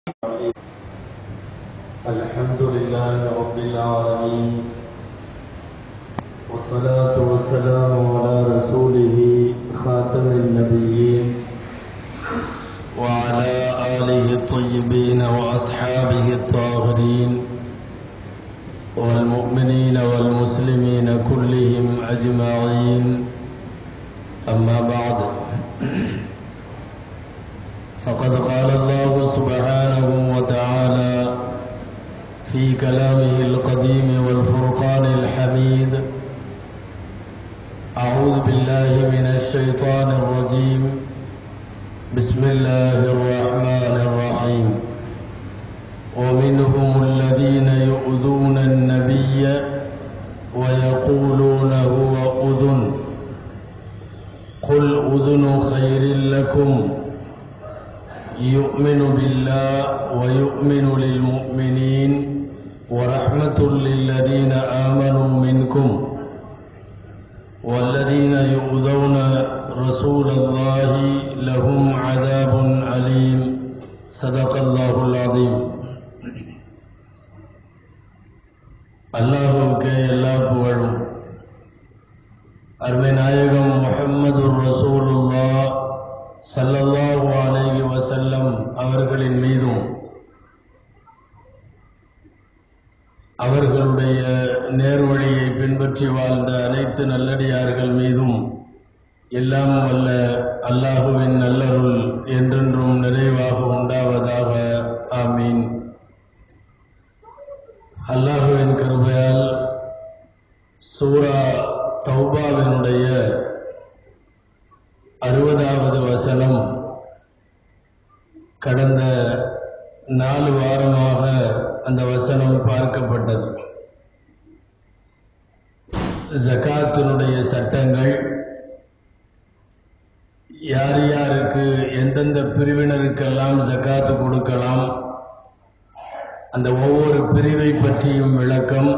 الحمد لله رب العالمين والصلاة والسلام على رسوله خاتم النبيين وعلى آله الطيبين وأصحابه الطاهرين والمؤمنين والمسلمين كلهم أجمعين أما بعد فقد قال الله سبحانه وتعالى في كلامه القديم والفرقان الحميد أعوذ بالله من الشيطان الرجيم بسم الله الرحمن الرحيم ومنهم الذين يؤذون النبي ويقولون هو أذن قل أذن خير لكم يؤمن بالله ويؤمن للمؤمنين ورحمة للذين آمنوا منكم والذين يؤذون رسول الله لهم عذاب أليم صدق الله العظيم அல்லாஹுவுக்கே எல்லா புகழும் அருமை நாயகம் முஹம்மது ரசூலுல்லா சல்லல்லாஹு அலைஹி வஸல்லம் அவர்களின் மீதும் அவர்களுடைய நேர்வழியை பின்பற்றி வாழ்ந்த அனைத்து நல்லடியார்கள் மீதும் எல்லாம் வல்ல அல்லாஹுவின் நல்லருள் என்றென்றும் நிறைவாக உண்டாவதாக ஆமீன் அல்லாஹுவின் கிருபையால் சூரா தௌபாவினுடைய அறுபதாவது வசனம் கடந்த நாலு வாரமாக அந்த வசனம் பார்க்கப்பட்டது ஜகாத்தினுடைய சட்டங்கள் யார் யாருக்கு எந்தெந்த பிரிவினருக்கெல்லாம் ஜகாத்து கொடுக்கலாம் அந்த ஒவ்வொரு பிரிவை பற்றியும் விளக்கம்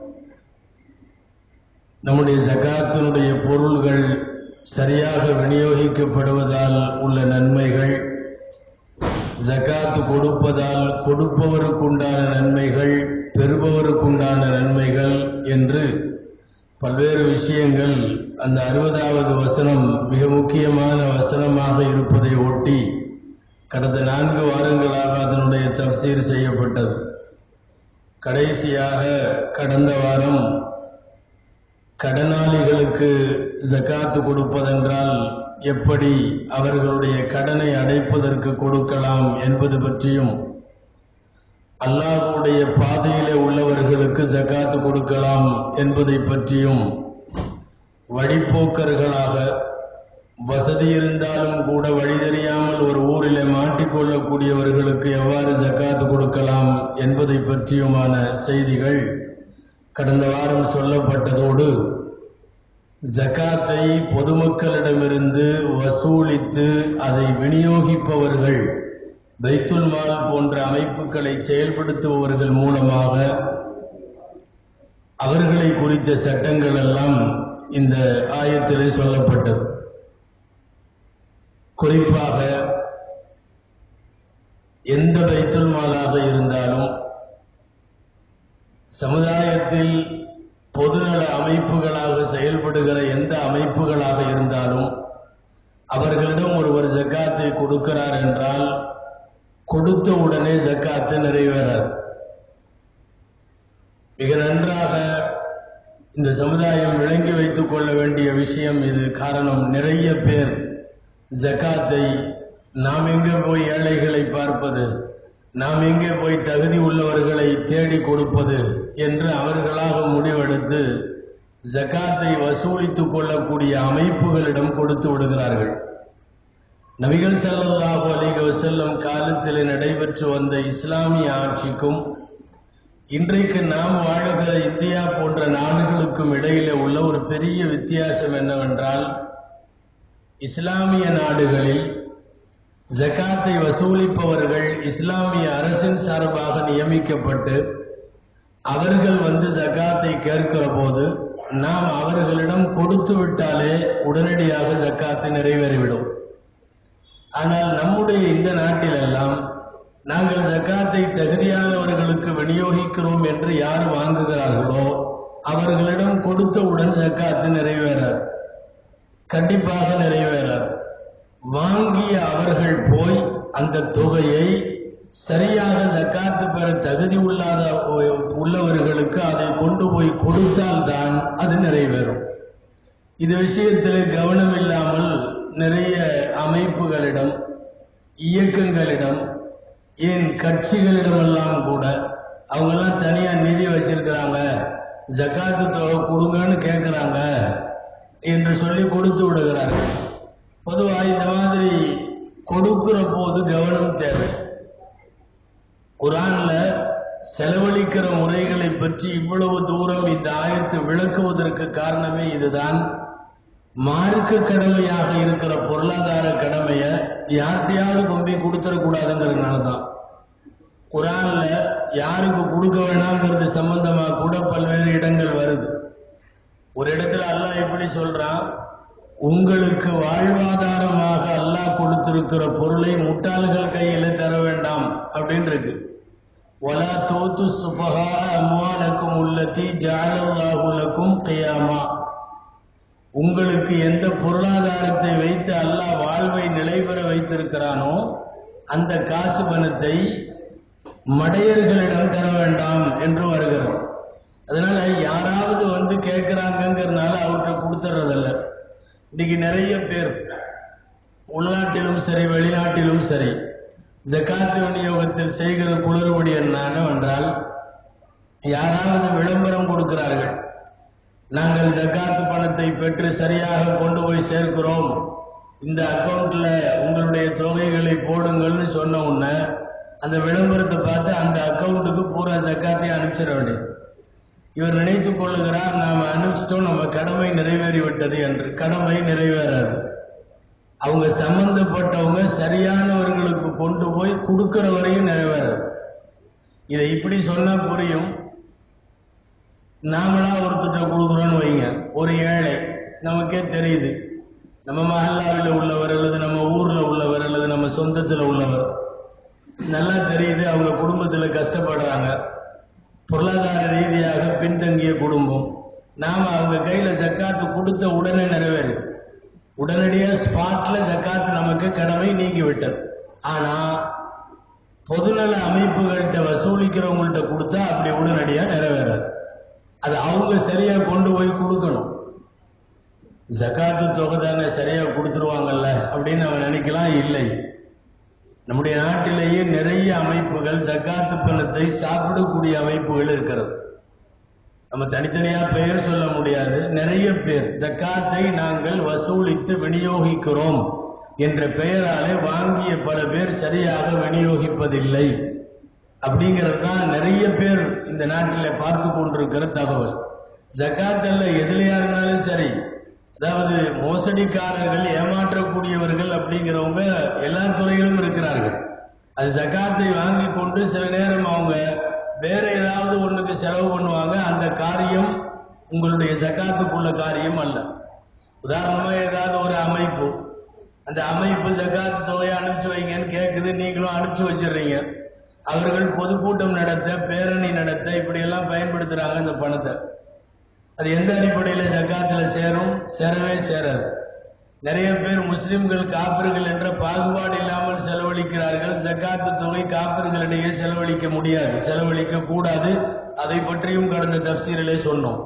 நம்முடைய ஜகாத்தினுடைய பொருள்கள் சரியாக விநியோகிக்கப்படுவதால் உள்ள நன்மைகள் ஜகாத்து கொடுப்பதால் கொடுப்பவருக்குண்டான நன்மைகள் பெறுபவருக்குண்டான நன்மைகள் என்று பல்வேறு விஷயங்கள் அந்த அறுபதாவது வசனம் மிக முக்கியமான வசனமாக இருப்பதை ஒட்டி கடந்த நான்கு வாரங்களாக அதனுடைய தப்சீர் செய்யப்பட்டது கடைசியாக கடந்த வாரம் கடனாளிகளுக்கு ஜகாத்து கொடுப்பதென்றால் எப்படி அவர்களுடைய கடனை அடைப்பதற்கு கொடுக்கலாம் என்பது பற்றியும் அல்லாஹுடைய பாதையிலே உள்ளவர்களுக்கு ஜகாத்து கொடுக்கலாம் என்பதை பற்றியும் வழிப்போக்கர்களாக வசதி இருந்தாலும் கூட வழி தெரியாமல் ஒரு ஊரிலே மாட்டிக்கொள்ளக்கூடியவர்களுக்கு எவ்வாறு ஜக்காத்து கொடுக்கலாம் என்பதை பற்றியுமான செய்திகள் கடந்த வாரம் சொல்லப்பட்டதோடு ஜக்காத்தை பொதுமக்களிடமிருந்து வசூலித்து அதை விநியோகிப்பவர்கள் பைத்துல் மால் போன்ற அமைப்புகளை செயல்படுத்துபவர்கள் மூலமாக அவர்களை குறித்த சட்டங்கள் எல்லாம் இந்த ஆயத்திலே சொல்லப்பட்டது குறிப்பாக எந்த பைத்துல் மாலாக இருந்தாலும் சமுதாயத்தில் பொதுநல அமைப்புகளாக செயல்படுகிற எந்த அமைப்புகளாக இருந்தாலும் அவர்களிடம் ஒருவர் ஜக்காத்தை கொடுக்கிறார் என்றால் கொடுத்த உடனே ஜக்காத்து நிறைவேறாது மிக நன்றாக இந்த சமுதாயம் விளங்கி வைத்துக் கொள்ள வேண்டிய விஷயம் இது காரணம் நிறைய பேர் ஜக்காத்தை நாம் எங்கே போய் ஏழைகளை பார்ப்பது நாம் எங்கே போய் தகுதி உள்ளவர்களை தேடி கொடுப்பது என்று அவர்களாக முடிவெடுத்து ஜக்காத்தை வசூலித்துக் கொள்ளக்கூடிய அமைப்புகளிடம் கொடுத்து விடுகிறார்கள் நபிகள் ஸல்லல்லாஹு அலைஹி வஸல்லம் காலத்தில் நடைபெற்று வந்த இஸ்லாமிய ஆட்சிக்கும் இன்றைக்கு நாம் வாழுகிற இந்தியா போன்ற நாடுகளுக்கும் இடையிலே உள்ள ஒரு பெரிய வித்தியாசம் என்னவென்றால் இஸ்லாமிய நாடுகளில் ஜகாத்தை வசூலிப்பவர்கள் இஸ்லாமிய அரசின் சார்பாக நியமிக்கப்பட்டு அவர்கள் வந்து ஜகாத்தை கேட்கிற போது நாம் அவர்களிடம் கொடுத்து விட்டாலே உடனடியாக ஜக்காத்து நிறைவேறிவிடும் ஆனால் நம்முடைய இந்த நாட்டிலெல்லாம் நாங்கள் ஜக்காத்தை தகுதியானவர்களுக்கு விநியோகிக்கிறோம் என்று யார் வாங்குகிறார்களோ அவர்களிடம் கொடுத்தவுடன் ஜக்காத்து நிறைவேறார் கண்டிப்பாக நிறைவேறார் வாங்கிய அவர்கள் போய் அந்த தொகையை சரியாக ஜக்காத்து பெற தகுதி உள்ளாத உள்ளவர்களுக்கு அதை கொண்டு போய் கொடுத்தால்தான் அது நிறைவேறும் இது விஷயத்தில் கவனம் இல்லாமல் நிறைய அமைப்புகளிடம் இயக்கங்களிடம் ஏன் கட்சிகளிடமெல்லாம் கூட அவங்கெல்லாம் தனியா நிதி வச்சிருக்கிறாங்க ஜக்காத்து தொகை கொடுங்கன்னு கேட்கிறாங்க என்று சொல்லி கொடுத்து விடுகிறார்கள் பொதுவா இந்த மாதிரி கொடுக்கிற போது கவனம் தேவை குரான்ல செலவழிக்கிற முறைகளை பற்றி இவ்வளவு தூரம் இந்த ஆயத்தை விளக்குவதற்கு காரணமே இதுதான் மார்க்க கடமையாக இருக்கிற பொருளாதார கடமைய யார்கிட்டயாவது கொண்டு கொடுத்துடக்கூடாதுங்கிறதுனால தான் குரான்ல யாருக்கு கொடுக்க வேணாங்கிறது சம்பந்தமா கூட பல்வேறு இடங்கள் வருது ஒரு இடத்துல அல்லாஹ் எப்படி சொல்றான் உங்களுக்கு வாழ்வாதாரமாக அல்லாஹ் கொடுத்திருக்கிற பொருளை முட்டாள்கள் கையில தர வேண்டாம் அப்படின்னு இருக்கு வலா தோத்து சுபஹா அம்வாலக்கும் உள்ளத்தி ஜாலல்லாஹுலக்கும் கியாமா உங்களுக்கு எந்த பொருளாதாரத்தை வைத்து அல்லாஹ் வாழ்வை நிலைபெற வைத்திருக்கிறானோ அந்த காசு பணத்தை மடையர்களிடம் தர வேண்டாம் என்று வருகிறோம் அதனால யாராவது வந்து கேட்கிறாங்கிறதுனால அவர்கிட்ட கொடுத்துறதில்ல இன்னைக்கு நிறைய பேர் உள்நாட்டிலும் சரி வெளிநாட்டிலும் சரி ஜக்காத்து விநியோகத்தில் செய்கிற குளறுபடி என்னவென்றால் யாராவது விளம்பரம் கொடுக்கிறார்கள் நாங்கள் ஜக்காத்து பணத்தை பெற்று சரியாக கொண்டு போய் சேர்க்கிறோம் இந்த அக்கவுண்ட்ல உங்களுடைய தொகைகளை போடுங்கள்னு சொன்ன உடனே அந்த விளம்பரத்தை பார்த்து அந்த அக்கவுண்ட்டுக்கு பூரா ஜக்காத்தையும் அனுப்பிச்சிட வேண்டியது இவர் நினைத்துக் கொள்ளுகிறார் நாம் அனுப்பிச்சிட்டோம் நம்ம கடமை நிறைவேறி விட்டது என்று கடமை நிறைவேறாது அவங்க சம்பந்தப்பட்டவங்க சரியானவர்களுக்கு கொண்டு போய் கொடுக்கிற வரையும் நிறைவேறாது இதை இப்படி சொன்னா புரியும் நாமளா ஒருத்தட்ட கொடுக்குறோன்னு வைங்க ஒரு ஏழை நமக்கே தெரியுது நம்ம மஹல்லாவில் உள்ளவர் அல்லது நம்ம ஊர்ல உள்ளவர் அல்லது நம்ம சொந்தத்துல உள்ளவர் நல்லா தெரியுது அவங்க குடும்பத்துல கஷ்டப்படுறாங்க பொருளாதார ரீதியாக பின்தங்கிய குடும்பம் நாம அவங்க கையில ஜக்காத்து கொடுத்த உடனே நிறைவேறு உடனடியா ஸ்பாட்ல ஜக்காத்து நமக்கு கடமை நீங்கி விட்டது ஆனா பொதுநல அமைப்புகள்கிட்ட வசூலிக்கிறவங்கள்ட்ட கொடுத்தா அப்படி உடனடியா நிறைவேறாது அது அவங்க சரியா கொண்டு போய் கொடுக்கணும் ஜக்காத்து தொகை தானே சரியா கொடுத்துருவாங்கல்ல அப்படின்னு அவன் நினைக்கலாம் இல்லை நம்முடைய நாட்டிலேயே நிறைய அமைப்புகள் ஜக்காத்து பணத்தை சாப்பிடக்கூடிய அமைப்புகள் இருக்கிறது நம்ம தனித்தனியா பெயர் சொல்ல முடியாது நிறைய பேர் ஜக்காத்தை நாங்கள் வசூலித்து விநியோகிக்கிறோம் என்ற பெயராலே வாங்கிய பல பேர் சரியாக விநியோகிப்பதில்லை அப்படிங்கிறது தான் நிறைய பேர் இந்த நாட்டில் பார்த்து கொண்டிருக்கிற தகவல் ஜக்காத் அல்ல எதுலையா இருந்தாலும் சரி அதாவது மோசடிக்காரர்கள் ஏமாற்றக்கூடியவர்கள் அப்படிங்கிறவங்க எல்லா துறையிலும் இருக்கிறார்கள் அது ஜக்காத்தை வாங்கி கொண்டு சில நேரம் அவங்க வேற ஏதாவது ஒண்ணுக்கு செலவு பண்ணுவாங்க அந்த காரியம் உங்களுடைய ஜக்காத்துக்குள்ள காரியம் அல்ல உதாரணமா ஏதாவது ஒரு அமைப்பு அந்த அமைப்பு ஜக்காத்து தொகையை அனுப்பிச்சு வைங்கன்னு கேட்குது நீங்களும் அனுப்பிச்சு வச்சிடுறீங்க அவர்கள் பொதுக்கூட்டம் நடத்த பேரணி நடத்த இப்படி எல்லாம் பயன்படுத்துறாங்க இந்த பணத்தை அது எந்த அடிப்படையில் ஜக்காத்துல சேரும் சேரவே சேராது நிறைய பேர் முஸ்லிம்கள் காப்பிர்கள் என்ற பாகுபாடு இல்லாமல் செலவழிக்கிறார்கள் ஜக்காத்து தொகை காப்பிர்களிடையே செலவழிக்க முடியாது செலவழிக்க கூடாது அதை பற்றியும் கடந்த தப்சீரிலே சொன்னோம்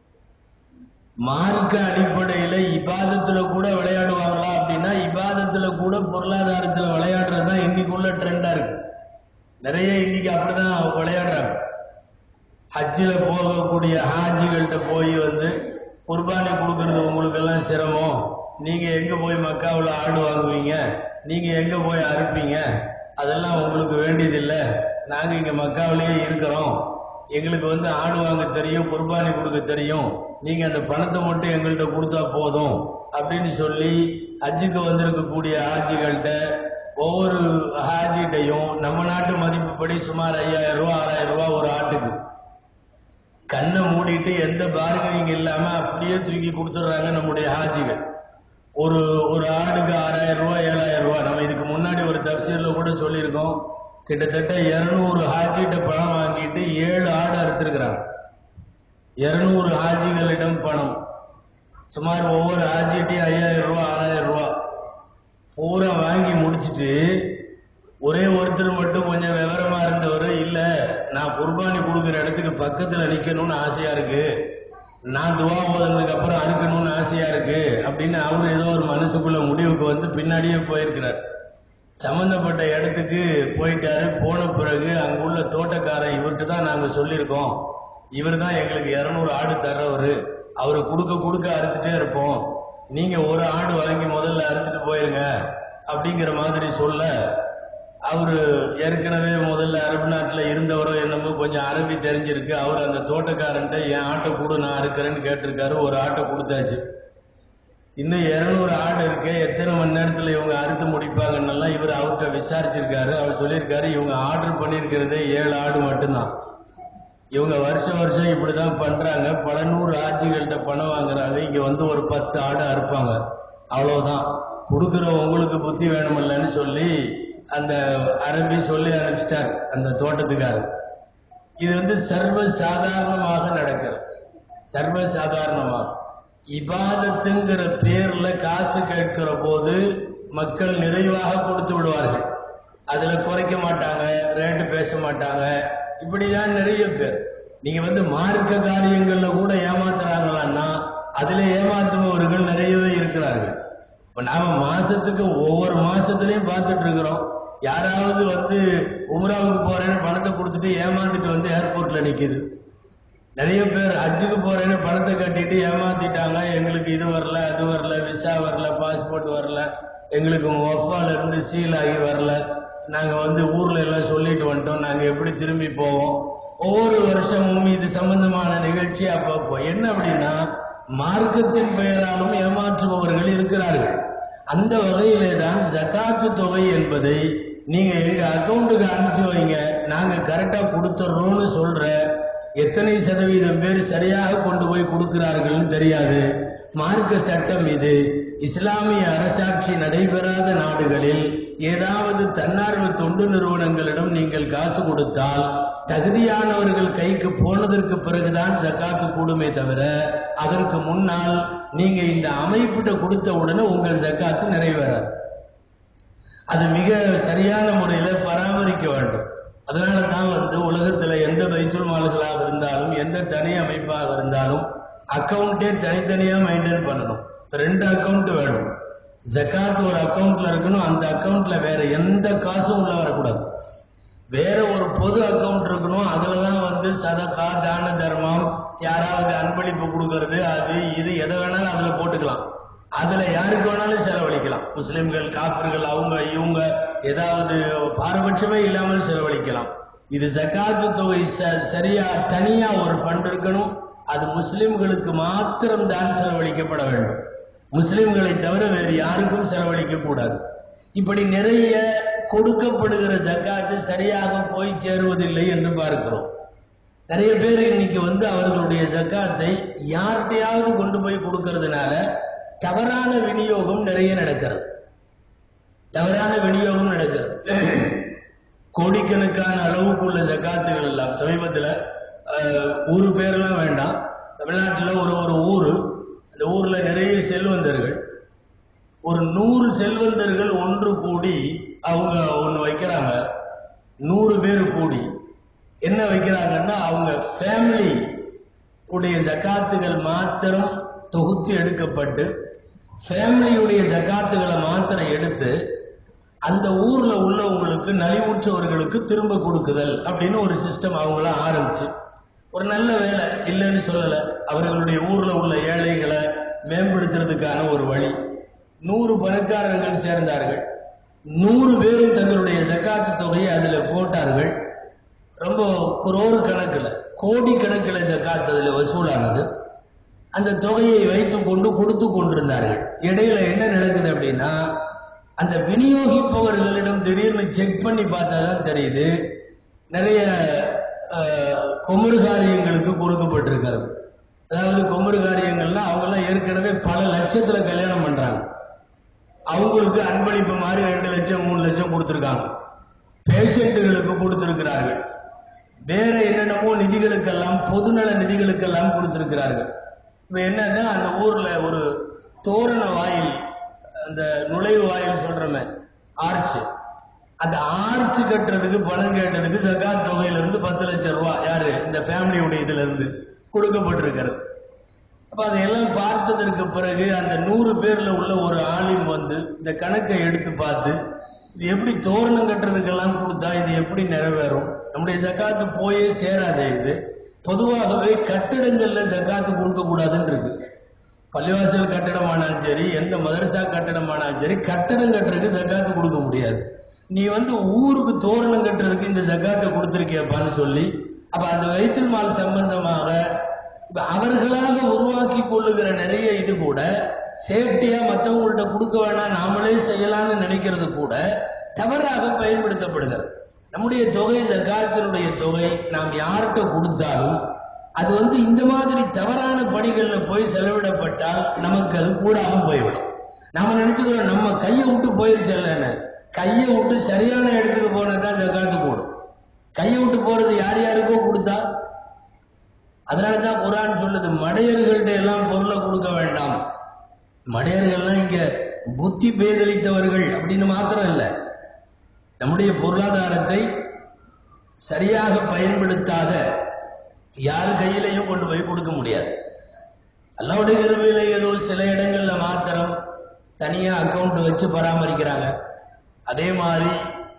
மார்க்க அடிப்படையில இபாதத்துல கூட விளையாடுவாங்களா அப்படின்னா இபாதத்துல கூட பொருளாதாரத்துல விளையாடுறது தான் இன்னைக்குள்ள ட்ரெண்டா இருக்கு நிறைய இன்னைக்கு அப்படிதான் விளையாடுறாங்க ஹஜ்ஜில் போகக்கூடிய ஹாஜிகள்கிட்ட போய் வந்து குர்பானி கொடுக்கறது உங்களுக்கு எல்லாம் சிரமம் நீங்க எங்க போய் மக்காவில் ஆடு வாங்குவீங்க நீங்க எங்க போய் அறுப்பீங்க அதெல்லாம் உங்களுக்கு வேண்டியதில்லை நாங்க இங்க மக்காவிலேயே இருக்கிறோம் எங்களுக்கு வந்து ஆடு வாங்க தெரியும் குர்பானி கொடுக்க தெரியும் நீங்க அந்த பணத்தை மட்டும் எங்கள்கிட்ட கொடுத்தா போதும் அப்படின்னு சொல்லி ஹஜ்ஜுக்கு வந்திருக்கக்கூடிய ஹாஜிகள்கிட்ட ஒவ்வொரு ஹாஜிட்டையும் நம்ம நாட்டு மதிப்புப்படி சுமார் ஐயாயிரம் ரூபா ஆறாயிரம் ரூபா ஒரு ஆட்டுக்கு கண்ணை மூடிட்டு எந்த பார்கனிங் இல்லாம அப்படியே தூக்கி கொடுத்துட்றாங்க நம்முடைய ஹாஜிகள் ஒரு ஒரு ஆடுக்கு ஆறாயிரம் ரூபாய் ஏழாயிரம் ரூபாய் நம்ம இதுக்கு முன்னாடி ஒரு தப்சீர்ல கூட சொல்லியிருக்கோம் கிட்டத்தட்ட இருநூறு ஹாஜிட்ட பணம் வாங்கிட்டு ஏழு ஆடு அறுத்திருக்கிறாங்க இருநூறு ஹாஜிகளிடம் பணம் சுமார் ஒவ்வொரு ஹாஜிட்டையும் ஐயாயிரம் ரூபா ஆறாயிரம் ரூபா பூரா வாங்கி முடிச்சிட்டு ஒரே ஒருத்தர் மட்டும் கொஞ்சம் விவரமா இருந்தவர் இல்ல நான் குர்பானி கொடுக்கிற இடத்துக்கு பக்கத்துல நிக்கணும்னு ஆசையா இருக்கு நான் துவா ஓதுனதுக்கு அப்புறம் அறுக்கணும்னு ஆசையா இருக்கு அப்படின்னு அவர் ஏதோ ஒரு மனசுக்குள்ள முடிவுக்கு வந்து பின்னாடியே போயிருக்கிறார் சம்பந்தப்பட்ட இடத்துக்கு போயிட்டாரு போன பிறகு அங்குள்ள தோட்டக்காரன் இவர்கிட்ட தான் நாங்க சொல்லியிருக்கோம் இவர் தான் எங்களுக்கு இருநூறு ஆடு தர்றவரு அவரு கொடுக்க கொடுக்க அறுத்துட்டே இருப்போம் நீங்க ஒரு ஆடு வாங்கி முதல்ல அறுத்துட்டு போயிருங்க அப்படிங்கிற மாதிரி சொல்ல அவரு ஏற்கனவே முதல்ல அரபு நாட்டுல இருந்தவரோ என்னமோ கொஞ்சம் அரபி தெரிஞ்சிருக்கு அவர் அந்த தோட்டக்காரன்ட்ட என் ஆட்டை கொடு நான் அறுக்கிறேன்னு கேட்டிருக்காரு ஒரு ஆட்டை கொடுத்தாச்சு இன்னும் இருநூறு ஆடு இருக்கு எத்தனை மணி நேரத்துல இவங்க அறுத்து முடிப்பாங்கன்னெல்லாம் இவர் அவர்கிட்ட விசாரிச்சிருக்காரு அவர் சொல்லியிருக்காரு இவங்க ஆர்டர் பண்ணியிருக்கிறதே ஏழு ஆடு மட்டும்தான் இவங்க வருஷம் வருஷம் இப்படிதான் பண்றாங்க பல நூறு ஆட்சிகள்கிட்ட பணம் வாங்குறாங்க இங்க வந்து ஒரு பத்து ஆடு அறுப்பாங்க அவ்வளவுதான் கொடுக்கிற உங்களுக்கு புத்தி வேணுமில்லன்னு சொல்லி அந்த அரபி சொல்லி அனுப்பிச்சிட்டார் அந்த தோட்டத்துக்காரர் இது வந்து சர்வ சாதாரணமாக நடக்கிறது சர்வ சாதாரணமாக இபாதத்துங்கிற பேர்ல காசு கேட்கிற போது மக்கள் நிறைவாக கொடுத்து விடுவார்கள் அதுல குறைக்க மாட்டாங்க ரேட்டு பேச மாட்டாங்க இப்படிதான் நிறைய பேர் நீங்க வந்து மார்க்க காரியங்கள்ல கூட ஏமாத்துறாங்களான்னா அதுல ஏமாத்துபவர்கள் நிறையவே இருக்கிறார்கள் இப்ப நாம மாசத்துக்கு ஒவ்வொரு மாசத்துலயும் பார்த்துட்டு இருக்கிறோம் யாராவது வந்து உம்ராவுக்கு போறேன்னு பணத்தை கொடுத்துட்டு ஏமாந்துட்டு வந்து ஏர்போர்ட்ல நிக்குது நிறைய பேர் ஹஜ்ஜுக்கு போறேன்னு பணத்தை கட்டிட்டு ஏமாத்திட்டாங்க எங்களுக்கு இது வரல அது வரல விசா வரல பாஸ்போர்ட் வரல எங்களுக்கு ஒஃபால இருந்து சீல் ஆகி வரல நாங்க வந்து ஊர்ல எல்லாம் சொல்லிட்டு வந்துட்டோம் நாங்க எப்படி திரும்பி போவோம் ஒவ்வொரு வருஷமும் இது சம்பந்தமான நிகழ்ச்சி அப்பப்போ என்ன அப்படின்னா மார்க்கத்தின் பெயராலும் ஏமாற்றுபவர்கள் இருக்கிறார்கள் அந்த வகையிலே தான் ஜகாத்து தொகை என்பதை நீங்க எங்க அக்கௌண்ட்டுக்கு அனுப்பிச்சு வைங்க நாங்க கரெக்டா கொடுத்துறோம்னு சொல்ற எத்தனை சதவீதம் பேர் சரியாக கொண்டு போய் கொடுக்கிறார்கள்னு தெரியாது மார்க்க சட்டம் இது இஸ்லாமிய அரசாட்சி நடைபெறாத நாடுகளில் ஏதாவது தன்னார்வ தொண்டு நிறுவனங்களிடம் நீங்கள் காசு கொடுத்தால் தகுதியானவர்கள் கைக்கு போனதற்கு பிறகுதான் ஜக்காத்து கூடுமே தவிர அதற்கு முன்னால் நீங்க இந்த அமைப்பிட்ட கொடுத்த உடனே உங்கள் ஜக்காத்து நிறைவேறாது அது மிக சரியான முறையில பராமரிக்க வேண்டும் அதனால தான் வந்து உலகத்துல எந்த பைத்துல் மால்களாக இருந்தாலும் எந்த தனி அமைப்பாக இருந்தாலும் அக்கவுண்டே தனித்தனியா மெயின்டைன் பண்ணணும் ரெண்டு அக்கவுண்ட் வேணும் ஜக்காத் ஒரு அக்கவுண்ட்ல இருக்கணும் அந்த அக்கவுண்ட்ல வேற எந்த காசும் உள்ள வரக்கூடாது வேற ஒரு பொது அக்கவுண்ட் இருக்கணும் அதுலதான் வந்து சதகா தான தர்மம் யாராவது அன்பளிப்பு கொடுக்கறது அது இது எதை வேணாலும் அதுல போட்டுக்கலாம் அதுல யாருக்கு வேணாலும் செலவழிக்கலாம் முஸ்லிம்கள் காப்பர்கள் அவங்க இவங்க ஏதாவது பாரபட்சமே இல்லாமல் செலவழிக்கலாம் இது ஜக்காத்து தொகை ச- சரியா தனியா ஒரு ஃபண்ட் இருக்கணும் அது முஸ்லிம்களுக்கு மாத்திரம் தான் செலவழிக்கப்பட வேண்டும் முஸ்லிம்களை தவிர வேறு யாருக்கும் செலவழிக்க கூடாது இப்படி நிறைய கொடுக்கப்படுகிற ஜக்காத்து சரியாக போய் சேருவதில்லை என்று பார்க்கிறோம் நிறைய பேர் இன்னைக்கு வந்து அவர்களுடைய ஜக்காத்தை யார்கிட்டயாவது கொண்டு போய் கொடுக்கறதுனால தவறான விநியோகம் நிறைய நடக்கிறது தவறான விநியோகம் நடக்கிறது கோடிக்கணக்கான அளவுக்கு உள்ள ஜக்காத்துகள் எல்லாம் சமீபத்துல அஹ், ஊரு பேரெல்லாம் வேண்டாம் தமிழ்நாட்டுல ஒரு ஒரு ஊரு அந்த ஊர்ல நிறைய செல்வந்தர்கள் ஒரு நூறு செல்வந்தர்கள் ஒன்று கூடி அவங்க ஒண்ணு வைக்கிறாங்க நூறு பேர் கூடி என்ன வைக்கிறாங்கன்னா அவங்க ஃபேமிலி உடைய ஜக்காத்துகள் மாத்திரம் தொகுத்து எடுக்கப்பட்டு ஃபேமிலியுடைய ஜக்காத்துகளை மாத்திரம் எடுத்து அந்த ஊர்ல உள்ளவங்களுக்கு நலிவுற்றவர்களுக்கு திரும்ப கொடுக்குதல் அப்படின்னு ஒரு சிஸ்டம் அவங்கள ஆரம்பிச்சு ஒரு நல்ல வேலை இல்லைன்னு சொல்லல அவர்களுடைய ஊர்ல உள்ள ஏழைகளை மேம்படுத்துறதுக்கான ஒரு வழி நூறு பணக்காரர்கள் சேர்ந்தார்கள் நூறு பேரும் தங்களுடைய ஜக்காத்து தொகையை அதுல போட்டார்கள் ரொம்ப குரோர் கணக்குல கோடி கணக்கில் ஜக்காத் அதுல வசூலானது அந்த தொகையை வைத்துக் கொண்டு கொடுத்து கொண்டிருந்தார்கள் இடையில என்ன நடக்குது அப்படின்னா அந்த விநியோகிப்பவர்களிடம் திடீர்னு செக் பண்ணி பார்த்தா தான் தெரியுது நிறைய அஹ், குமுறு காரியங்களுக்கு கொடுக்கப்பட்டிருக்கிறது அதாவது குமுறு காரியங்கள்னா அவங்க எல்லாம் ஏற்கனவே பல லட்சத்துல கல்யாணம் பண்றாங்க அவங்களுக்கு அன்பளிப்பு மாதிரி ரெண்டு லட்சம் மூணு லட்சம் கொடுத்துருக்காங்க பேஷண்ட்டுகளுக்கு கொடுத்திருக்கிறார்கள் வேற என்னென்னமோ நிதிகளுக்கெல்லாம் பொதுநல நிதிகளுக்கெல்லாம் கொடுத்திருக்கிறார்கள் இப்ப என்னன்னா அந்த ஊர்ல ஒரு தோரண வாயில் அந்த நுழைவு வாயில் சொல்றமே ஆர்ச் அந்த ஆர்ச் கட்டுறதுக்கு பணம் கேட்டதுக்கு ஜகாத் தொகையில இருந்து பத்து லட்சம் ரூபாய் யாரு இந்த ஃபேமிலியுடைய இதுல இருந்து கொடுக்கப்பட்டிருக்கிறது அப்ப அதையெல்லாம் பார்த்ததற்கு பிறகு அந்த நூறு பேர்ல உள்ள ஒரு ஆலிம் வந்து இந்த கணக்கை எடுத்து பார்த்து இது எப்படி தோரணம் கட்டுறதுக்கெல்லாம் கொடுத்தா இது எப்படி நிறைவேறும் நம்முடைய ஜக்காத்து போயே சேராதே இது பொதுவாகவே கட்டிடங்கள்ல ஜக்காத்து கொடுக்க கூடாதுன்னு இருக்கு பள்ளிவாசல் கட்டடமானாலும் சரி எந்த மதரசா கட்டடமானாலும் சரி கட்டடம் கட்டுறதுக்கு ஜக்காத்து கொடுக்க முடியாது நீ வந்து ஊருக்கு தோரணம் கட்டுறதுக்கு இந்த ஜக்காத்தை கொடுத்திருக்கியப்பான்னு சொல்லி அப்ப அந்த வைத்தல் மால் சம்பந்தமாக இப்ப அவர்களாக உருவாக்கி கொள்ளுகிற நிறைய இது கூட சேஃப்டியா மற்றவங்கள்ட்ட கொடுக்க வேணாம் நாமளே செய்யலாம்னு நினைக்கிறது கூட தவறாக பயன்படுத்தப்படுகிறது நம்முடைய தொகை ஜக்காத்தினுடைய தொகை நாம் யார்கிட்ட கொடுத்தாலும் அது வந்து இந்த மாதிரி தவறான பணிகள்ல போய் செலவிடப்பட்டால் நமக்கு அது கூடாம போய்விடும் நாம நினைச்சுக்கிறோம் நம்ம கையை விட்டு போயிருச்சல்லன்னு கையை விட்டு சரியான இடத்துக்கு போனதான் ஜக்காத்து கூடும் கையை விட்டு போறது யார் யாருக்கோ கொடுத்தா அதனாலதான் குரான் சொல்லுது மடையர்கள்ட்ட எல்லாம் பொருளை கொடுக்க வேண்டாம் மடையர்கள்லாம் இங்க புத்தி பேதலித்தவர்கள் அப்படின்னு மாத்திரம் இல்ல நம்முடைய பொருளாதாரத்தை சரியாக பயன்படுத்தாத யார் கையிலையும் கொண்டு போய் கொடுக்க முடியாது அல்லாவுடைய கிருபையில ஏதோ சில இடங்கள்ல மாத்திரம் தனியா அக்கவுண்ட் வச்சு பராமரிக்கிறாங்க அதே மாதிரி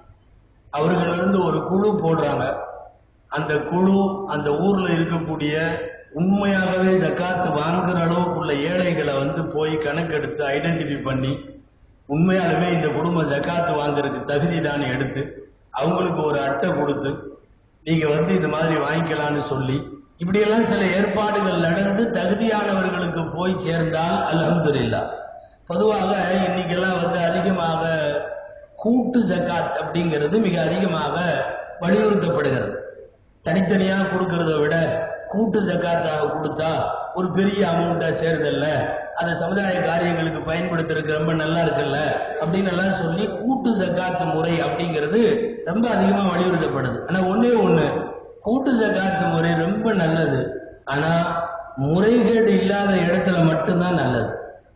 அவர்கள் இருந்து ஒரு குழு போடுறாங்க அந்த குழு அந்த ஊர்ல இருக்கக்கூடிய உண்மையாகவே ஜக்காத்து வாங்குற அளவுக்குள்ள ஏழைகளை வந்து போய் கணக்கெடுத்து ஐடென்டிஃபை பண்ணி உண்மையாலுமே இந்த குடும்பம் ஜக்காத்து வாங்குறதுக்கு தகுதி தான் எடுத்து அவங்களுக்கு ஒரு அட்டை கொடுத்து நீங்க வந்து இந்த மாதிரி வாங்கிக்கலாம்னு சொல்லி இப்படியெல்லாம் சில ஏற்பாடுகள் நடந்து தகுதியானவர்களுக்கு போய் சேர்ந்தால் அல்ஹம்துலில்லாஹ் பொதுவாக இன்னைக்கெல்லாம் வந்து அதிகமாக கூட்டு ஜக்காத் அப்படிங்கிறது மிக அதிகமாக வலியுறுத்தப்படுகிறது தனித்தனியா கொடுக்கறத விட கூட்டு ஜக்காத்தாக கொடுத்தா ஒரு பெரிய அமௌண்ட்டா சேருதல்ல அதை சமுதாய காரியங்களுக்கு பயன்படுத்துறதுக்கு ரொம்ப நல்லா இருக்குல்ல அப்படின்னு எல்லாம் சொல்லி கூட்டு ஜக்காத்து முறை அப்படிங்கிறது ரொம்ப அதிகமா வலியுறுத்தப்படுது ஆனா ஒண்ணே ஒண்ணு கூட்டு ஜக்காத்து முறை ரொம்ப நல்லது ஆனா முறைகேடு இல்லாத இடத்துல மட்டும்தான் நல்லது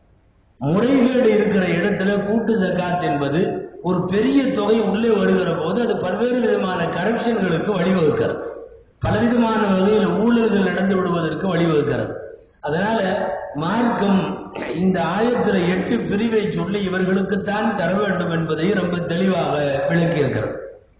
முறைகேடு இருக்கிற இடத்துல கூட்டு ஜக்காத் என்பது ஒரு பெரிய தொகை உள்ளே வருகிற போது அது பல்வேறு விதமான கரப்ஷன்களுக்கு வழிவகுக்கிறது பலவிதமான வகையில் ஊழல்கள் நடந்து விடுவதற்கு வழிவகுக்கிறது அதனால மார்க்கம் இந்த ஆயத்துல எட்டு பிரிவை சொல்லி இவர்களுக்குத்தான் தர வேண்டும் என்பதை ரொம்ப தெளிவாக விளக்கி இருக்கிறது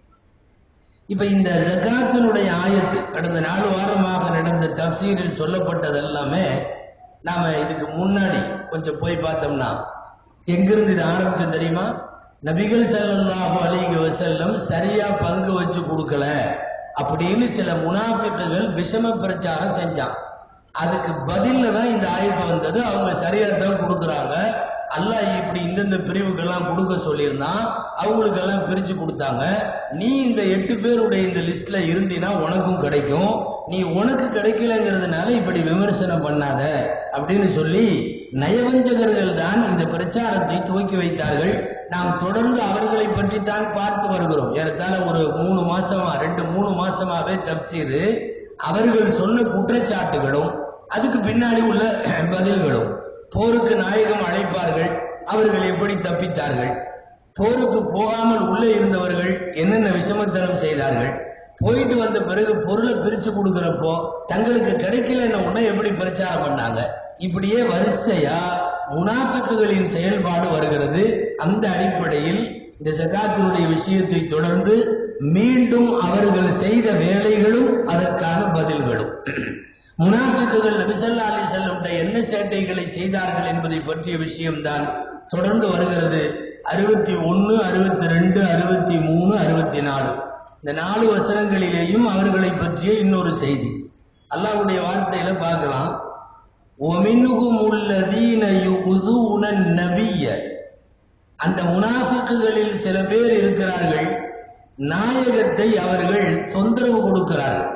இப்ப இந்த ஜகாத்தினுடைய ஆயத்து கடந்த நாலு வாரமாக நடந்த தப்சீரில் சொல்லப்பட்டது எல்லாமே நாம இதுக்கு முன்னாடி கொஞ்சம் போய் பார்த்தோம்னா எங்கிருந்து இது ஆரம்பிச்சோம் தெரியுமா நபிகள் ஸல்லல்லாஹு அலைஹி வஸல்லம் சரியா பங்கு வச்சு கொடுக்கல அப்படின்னு சில முனாஃபிக்குகள் விஷம பிரச்சாரம் செஞ்சான் அதுக்கு பதில்ல தான் இந்த ஆயத்து வந்தது அவங்க சரியா தான் கொடுக்குறாங்க அல்லாஹ் இப்படி இந்தந்த பிரிவுக்கெல்லாம் கொடுக்க சொல்லியிருந்தான் அவங்களுக்கெல்லாம் பிரிச்சு கொடுத்தாங்க நீ இந்த எட்டு பேருடைய இந்த லிஸ்ட்ல இருந்தினா உனக்கும் கிடைக்கும் நீ உனக்கு கிடைக்கலங்கிறதுனால இப்படி விமர்சனம் பண்ணாத அப்படின்னு சொல்லி நயவஞ்சகர்கள் தான் இந்த பிரச்சாரத்தை துவக்கி வைத்தார்கள் நாம் தொடர்ந்து அவர்களை பற்றி தான் பார்த்து வருகிறோம் ஏறத்தாழ ஒரு மூணு மாசமா ரெண்டு மூணு மாசமாவே தப்சீரு அவர்கள் சொன்ன குற்றச்சாட்டுகளும் அதுக்கு பின்னாடி உள்ள பதில்களும் போருக்கு நாயகம் அழைப்பார்கள் அவர்கள் எப்படி தப்பித்தார்கள் போருக்கு போகாமல் உள்ளே இருந்தவர்கள் என்னென்ன விஷமத்தனம் செய்தார்கள் போயிட்டு வந்த பிறகு பொருளை பிரிச்சு கொடுக்கிறப்போ தங்களுக்கு கிடைக்கலன்னு உடனே எப்படி பிரச்சாரம் பண்ணாங்க இப்படியே வரிசையா முனாஃபிக்குகளின் செயல்பாடு வருகிறது அந்த அடிப்படையில் இந்த ஜகாத்தினுடைய விஷயத்தை தொடர்ந்து மீண்டும் அவர்கள் செய்த வேலைகளும் அதற்கான பதில்களும் முனாஃபிக்குகள் நபிசல்லா அலி செல்லம் என்ன சேட்டைகளை செய்தார்கள் என்பதை பற்றிய விஷயம்தான் தொடர்ந்து வருகிறது அறுபத்தி ஒன்னு அறுபத்தி ரெண்டு அறுபத்தி மூணு அறுபத்தி நாலு இந்த நாலு வசனங்களிலேயும் அவர்களை பற்றிய இன்னொரு செய்தி அல்லாஹ்வுடைய வார்த்தையில பார்க்கலாம் ஒமினுகும் உள்ளதீன யுதுன நபிய அந்த முனாஃபிக்குகளில் சில பேர் இருக்கிறார்கள் நாயகத்தை அவர்கள் தொந்தரவு கொடுக்கிறார்கள்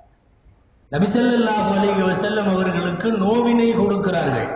நபிசல்லாஹு அலைஹி வஸல்லம் அவர்களுக்கு நோவினை கொடுக்கிறார்கள்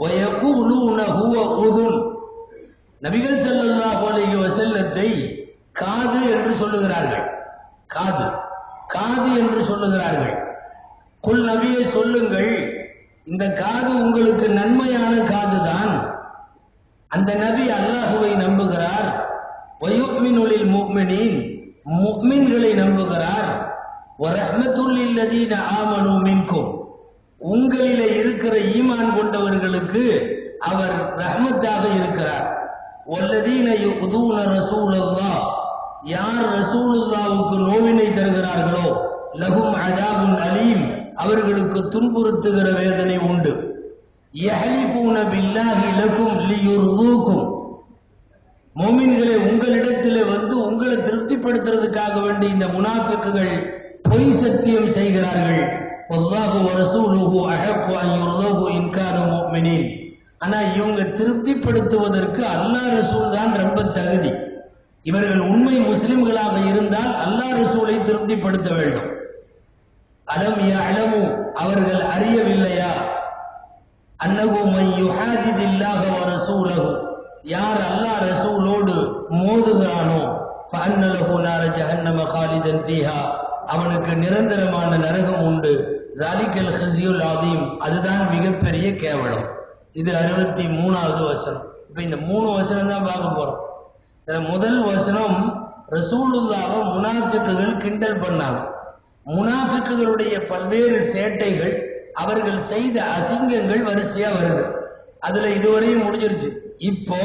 வயகூலூன ஹுவ உதுன் நபிகள் ஸல்லல்லாஹு அலைஹி வஸல்லத்தை காது என்று சொல்லுகிறார்கள் காது காது என்று சொல்லுகிறார்கள் குல் நபியை சொல்லுங்கள் இந்த காது உங்களுக்கு நன்மையான காதுதான் அந்த நபி அல்லாஹுவை நம்புகிறார் வயுமினுலில் முக்மினின் முக்மின்களை நம்புகிறார் வரஹ்மத்துல் லதீன ஆமனு மின்கும் உங்களிலே இருக்கிற ஈமான் கொண்டவர்களுக்கு அவர் ரஹ்மத்தாக இருக்கிறார் வல்லதீன யுதூன ரசூலல்லாஹ் யார் ரசூலுல்லாவுக்கு நோவினை தருகிறார்களோ லகும் அதாபுன் அலீம் அவர்களுக்கு துன்புறுத்துகிற வேதனை உண்டு யஹ்லிஃபூன பில்லாஹி லகும் லியுர்தூக்கும் மோமின்களே உங்களிடத்திலே வந்து உங்களை திருப்திப்படுத்துறதுக்காக வேண்டி இந்த முனாஃபிக்குகள் பொய் சத்தியம் செய்கிறார்கள் வல்லாஹு வரசூலுஹு அஹப்பு அன் யுர்தூஹு இன் கானு முஃமினீன் ஆனா இவங்க திருப்திப்படுத்துவதற்கு அல்லாஹ் ரசூல் தான் ரொம்ப தகுதி இவர்கள் உண்மை முஸ்லிம்களாக இருந்தால் அல்லாஹ் ரசூலை திருப்திப்படுத்த வேண்டும் அலம் யஅலமு அவர்கள் அறியவில்லையா அன்னகு மை யுஹாதிதில்லாஹ வ ரசூலஹு யார் அல்லாஹ் ரசூலோடு மோதுகிறானோ ஃபஅன்னலஹு நார ஜஹன்னம காலிதன் ஃபீஹா அவனுக்கு நிரந்தரமான நரகம் உண்டு ஜாலிக்கல் ஹசியுல் ஆதீம் அதுதான் மிகப்பெரிய கேவலம் இது அறுபத்தி மூணாவது வசனம் இப்ப இந்த மூணு வசனம் தான் பார்க்க போறோம் இதுல முதல் வசனம் ரசூலுல்லாவை முனாஃபிக்குகள் கிண்டல் பண்ணாங்க முனாஃபிக்குகளுடைய பல்வேறு சேட்டைகள் அவர்கள் செய்த அசிங்கங்கள் வரிசையா வருது அதுல இதுவரையும் முடிஞ்சிருச்சு இப்போ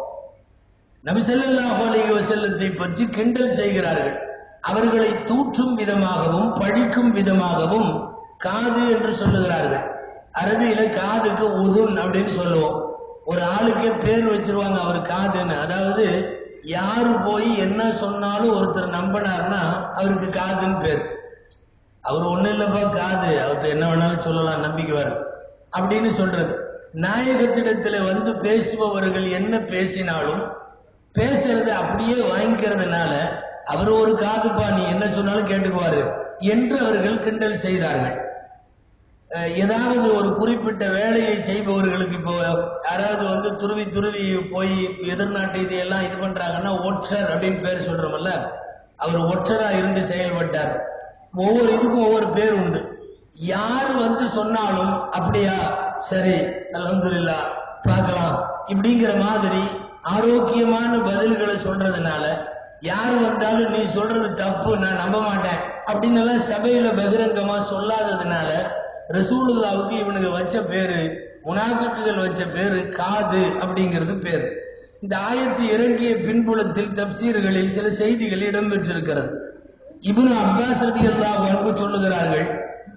நபி ஸல்லல்லாஹு அலைஹி வஸல்லத்தை பற்றி கிண்டல் செய்கிறார்கள் அவர்களை தூற்றும் விதமாகவும் பழிக்கும் விதமாகவும் காது என்று சொல்லுகிறார்கள் அரபியில காதுக்கு உதுன் அப்படின்னு சொல்லுவோம் ஒரு ஆளுக்கே பேர் வச்சிருவாங்க அவர் காதுன்னு அதாவது யாரு போய் என்ன சொன்னாலும் ஒருத்தர் நம்பினார்னா அவருக்கு காதுன்னு பேர் அவர் ஒண்ணு இல்லப்பா காது அவர்கிட்ட என்ன வேணாலும் சொல்லலாம் நம்பிக்கை வரும் அப்படின்னு சொல்றது நாயகத்திடத்துல வந்து பேசுபவர்கள் என்ன பேசினாலும் பேசுறது அப்படியே வாங்கிக்கிறதுனால அவர் ஒரு காதுப்பா நீ என்ன சொன்னாலும் கேட்டுக்குவாரு என்று அவர்கள் கிண்டல் செய்தார்கள் அஹ் ஏதாவது ஒரு குறிப்பிட்ட வேலையை செய்பவர்களுக்கு இப்போ யாராவது வந்து துருவி துருவி போய் எதிர்நாட்டு இது எல்லாம் இது பண்றாங்கன்னா ஒற்றர் அப்படின்னு பேர் சொல்றோம்ல அவர் ஒற்றரா இருந்து செயல்பட்டார் ஒவ்வொரு இதுக்கும் ஒவ்வொரு பேர் உண்டு யார் வந்து சொன்னாலும் அப்படியா சரி அல்ஹம்துலில்லா பார்க்கலாம் இப்படிங்கிற மாதிரி ஆரோக்கியமான பதில்களை சொல்றதுனால யார் வந்தாலும் நீ சொல்றது தப்பு நான் நம்ப மாட்டேன் அப்படின்னு எல்லாம் சபையில பகிரங்கமா சொல்லாததுனால ரசூலுல்லாவுக்கு இவனுக்கு வச்ச பேரு முனாஃபிக்குகள் வச்ச பேரு காது அப்படிங்கிறது பேரு இந்த ஆயத்து இறங்கிய பின்புலத்தில் தப்சீர்களில் சில செய்திகள் இடம்பெற்றிருக்கிறது இப்னு அப்பாஸ் ரதியல்லாஹு அன்ஹு சொல்லுகிறார்கள்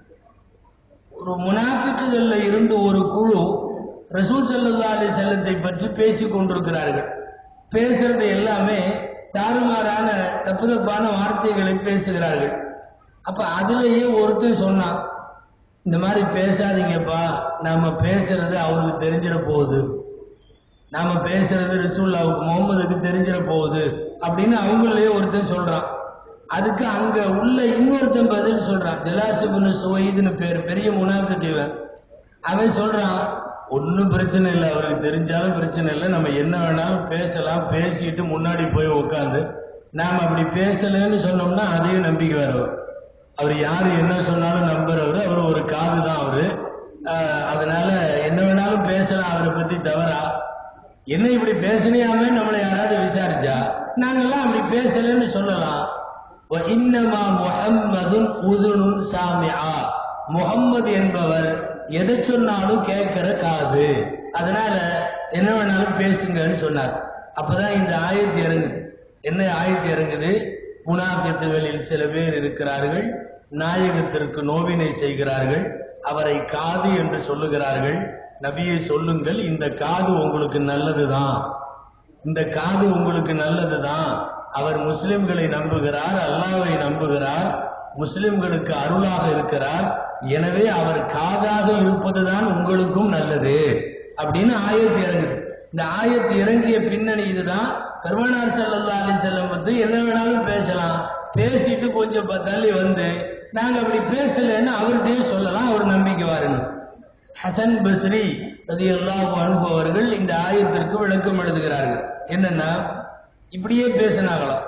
ஒரு முனாஃபிக்குகள்ல இருந்து ஒரு குழு ரசூல் ஸல்லல்லாஹு அலைஹி செல்லத்தை பற்றி பேசிக் கொண்டிருக்கிறார்கள் பேசுறது எல்லாமே தாறுமாறான தப்பு தப்பான வார்த்தைகளை பேசுகிறார்கள் அப்ப அதுலயே ஒருத்தன் சொன்னான் இந்த மாதிரி பேசாதீங்கப்பா நாம பேசுறது அவருக்கு தெரிஞ்சிட போகுது நாம பேசுறது ரசூல்லாவுக்கு முகமதுக்கு தெரிஞ்சிட போகுது அப்படின்னு அவங்களே ஒருத்தன் சொல்றான் அதுக்கு அங்க உள்ள இன்னொருத்தன் பதில் சொல்றான் ஜலாசிபுன்னு சுவைதுன்னு பேர் பெரிய முனாஃபிக் இவன் அவன் சொல்றான் ஒன்னும் பிரச்சனை இல்லை அவருக்கு தெரிஞ்சாலும் பிரச்சனை இல்லை நம்ம என்ன வேணாலும் பேசலாம் பேசிட்டு முன்னாடி போய் உட்காந்து நாம அப்படி பேசலன்னு சொன்னோம்னா அதையும் நம்பிக்கை வரவர் அவர் யாரு என்ன சொன்னாலும் நம்புறவர் அவர் ஒரு காது தான் அவரு ஆஹ் அதனால என்ன வேணாலும் பேசலாம் அவரை பத்தி தவறா என்ன இப்படி பேசினியாமே நம்மளை யாராவது விசாரிச்சா நாங்கெல்லாம் அப்படி பேசலன்னு சொல்லலாம் வ இன்னமா முஹம்மதுன் உதுனுன் சாமிஆ முஹம்மது என்பவர் எதை சொன்னாலும் கேட்கிற காது அதனால என்ன வேணாலும் பேசுங்கன்னு சொன்னார் அப்பதான் இந்த ஆயத்து இறங்குது என்ன ஆயத்து இறங்குது முனாபித்துகளில் சில பேர் இருக்கிறார்கள் நாயகத்திற்கு நோவினை செய்கிறார்கள் அவரை காது என்று சொல்லுகிறார்கள் நபியை சொல்லுங்கள் இந்த காது உங்களுக்கு நல்லதுதான் இந்த காது உங்களுக்கு நல்லதுதான் அவர் முஸ்லிம்களை நம்புகிறார் அல்லாவை நம்புகிறார் முஸ்லிம்களுக்கு அருளாக இருக்கிறார் எனவே அவர் காதாக இருப்பதுதான் உங்களுக்கும் நல்லது அப்படின்னு ஆயத்து இறங்குது இந்த ஆயத்து இறங்கிய பின்னணி இதுதான் பெருமானார் ஸல்லல்லாஹு அலைஹி செல்லம் வந்து என்ன வேணாலும் பேசலாம் பேசிட்டு கொஞ்சம் ப- தள்ளி வந்து நாங்க அப்படி பேசலைன்னு அவர்கிட்டயே சொல்லலாம் அவர் நம்பிக்கை வாருங்க ஹசன் பஸ்ரி ரதியல்லாஹு அன்ஹு அவர்கள் இந்த ஆயத்திற்கு விளக்கம் எழுதுகிறார்கள் என்னன்னா இப்படியே பேசினாங்களாம்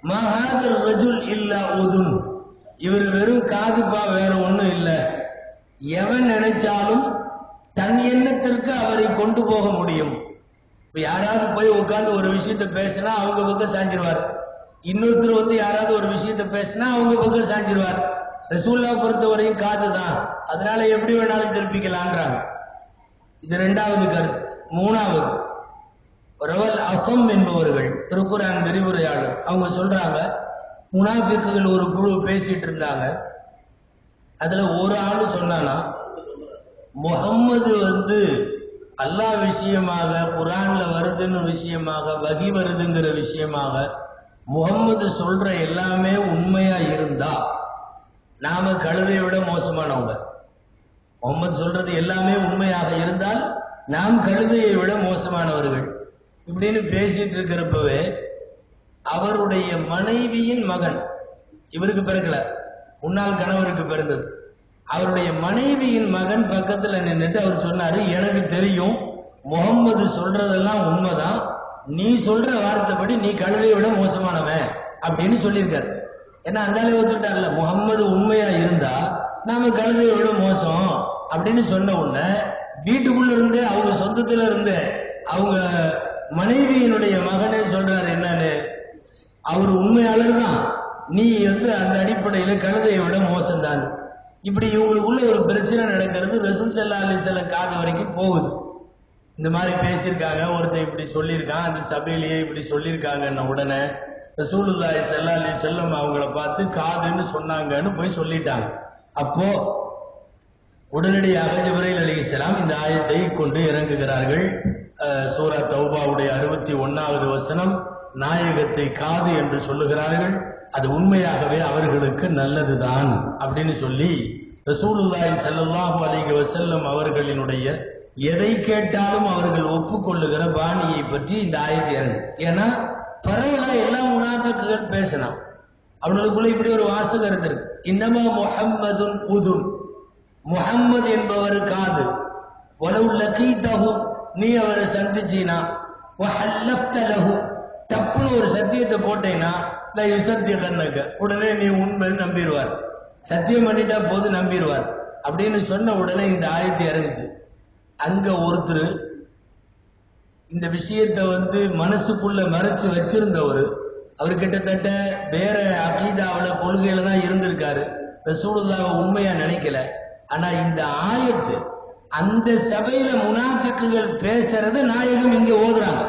மஹாதர் ரஜுல் இல்லா உதுன் இவர் வெறும் காதுப்பா வேற ஒண்ணும் இல்ல எவன் நினைச்சாலும் தன் எண்ணத்திற்கு அவரை கொண்டு போக முடியும் இப்ப யாராவது போய் உட்கார்ந்து ஒரு விஷயத்த பேசினா அவங்க பக்கம் சாஞ்சிருவார் இன்னொருத்தர் வந்து யாராவது ஒரு விஷயத்த பேசினா அவங்க பக்கம் சாஞ்சிருவார் ரசூல்லா பொறுத்தவரையும் காது தான் அதனால எப்படி வேணாலும் திருப்பிக்கலான்றாங்க இது ரெண்டாவது கருத்து மூணாவது ரவல் அசம் என்பவர்கள் திருக்குரான் விரிவுரையாளர் அவங்க சொல்றாங்க முனாஃபிக்குகள் ஒரு குழு பேசிட்டு இருந்தாங்க அதுல ஒரு ஆளு சொன்னானா முகம்மது வந்து அல்லாஹ் விஷயமாக குரான்ல வருதுன்னு விஷயமாக வகி வருதுங்கிற விஷயமாக முகம்மது சொல்ற எல்லாமே உண்மையா இருந்தா நாம கழுதை விட மோசமானவங்க முகமது சொல்றது எல்லாமே உண்மையாக இருந்தால் நாம் கழுதையை விட மோசமானவர்கள் இப்படின்னு பேசிட்டு இருக்கிறப்பவே அவருடைய மனைவியின் மகன் இவருக்கு பிறக்கல முன்னாள் கணவருக்கு பிறந்தது அவருடைய மனைவியின் மகன் பக்கத்துல நின்னுட்டு அவர் சொன்னாரு எனக்கு தெரியும் முகம்மது சொல்றதெல்லாம் உண்மைதான் நீ சொல்ற வார்த்தைப்படி நீ கழுதையை விட மோசமானவன் அப்படின்னு சொல்லியிருக்காரு ஏன்னா அந்தாலே ஒத்துக்கிட்டார்ல முகம்மது உண்மையா இருந்தா நாம கழுதையை விட மோசம் அப்படின்னு சொன்ன உடனே வீட்டுக்குள்ள இருந்து அவங்க சொந்தத்துல இருந்து அவங்க மனைவியினுடைய மகனே சொல்றாரு என்னன்னு அவர் உண்மையாளர் தான் நீ வந்து அந்த அடிப்படையில கழுதையை விட மோசம்தான் இப்படி இவங்களுக்குள்ள ஒரு பிரச்சனை நடக்கிறது ரசூல் சல்லா அலிசல்லம் காது வரைக்கும் போகுது இந்த மாதிரி பேசியிருக்காங்க ஒருத்தன் இப்படி சொல்லியிருக்கான் அந்த சபையிலேயே இப்படி சொல்லியிருக்காங்கன்ன உடனே ரசூலுல்லாஹி ஸல்லல்லாஹு அலைஹி வஸல்லம் அவங்கள பார்த்து காதுன்னு சொன்னாங்கன்னு போய் சொல்லிட்டாங்க அப்போ உடனடியாக ஜிப்ரைல் அலைஹிஸ்ஸலாம் இந்த ஆயத்தை கொண்டு இறங்குகிறார்கள் அஹ், சூரா தௌபாவுடைய அறுபத்தி ஒன்னாவது வசனம் நாயகத்தை காது என்று சொல்லுகிறார்கள் அது உண்மையாகவே அவர்களுக்கு நல்லதுதான் அப்படின்னு சொல்லி ரசூலுல்லாஹி ஸல்லல்லாஹு அலைஹி வஸல்லம் அவர்களினுடைய எதை கேட்டாலும் அவர்கள் ஒப்புக்கொள்ளுகிற பாணியை பற்றி இந்த ஆயத்தை இறங்கு ஏன்னா பரவலா எல்லா முனாஃபிக்குகள் பேசலாம் அவங்களுக்குள்ள இப்படி ஒரு வாசகம் இருந்திருக்கு இன்னமா முஹம்மதுன் உதுன் முஹம்மது என்பவர் காது வலவு லகீதஹு நீ அவரை சந்திச்சீனா வஹல்லஃப்த லஹு தப்புன்னு ஒரு சத்தியத்தை போட்டேன்னா la யுசத்திகன்னக உடனே நீ உண்மைன்னு நம்பிடுவார் சத்தியம் பண்ணிட்டா போது நம்பிடுவார் அப்படின்னு சொன்ன உடனே இந்த ஆயத்தை இறங்குச்சு அங்க ஒருத்தர் இந்த விஷயத்தை வந்து மனசுக்குள்ள மறைச்சு வச்சிருந்தவர் அவர் கிட்டத்தட்ட வேற அகீதாவுல கொள்கையில தான் இருந்திருக்காரு ரசூலுல்லாவை உண்மையா நினைக்கல ஆனா இந்த ஆயத்து அந்த சபையில முனாஃபிக்குகள் பேசுறத நாயகம் இங்க ஓதுறாங்க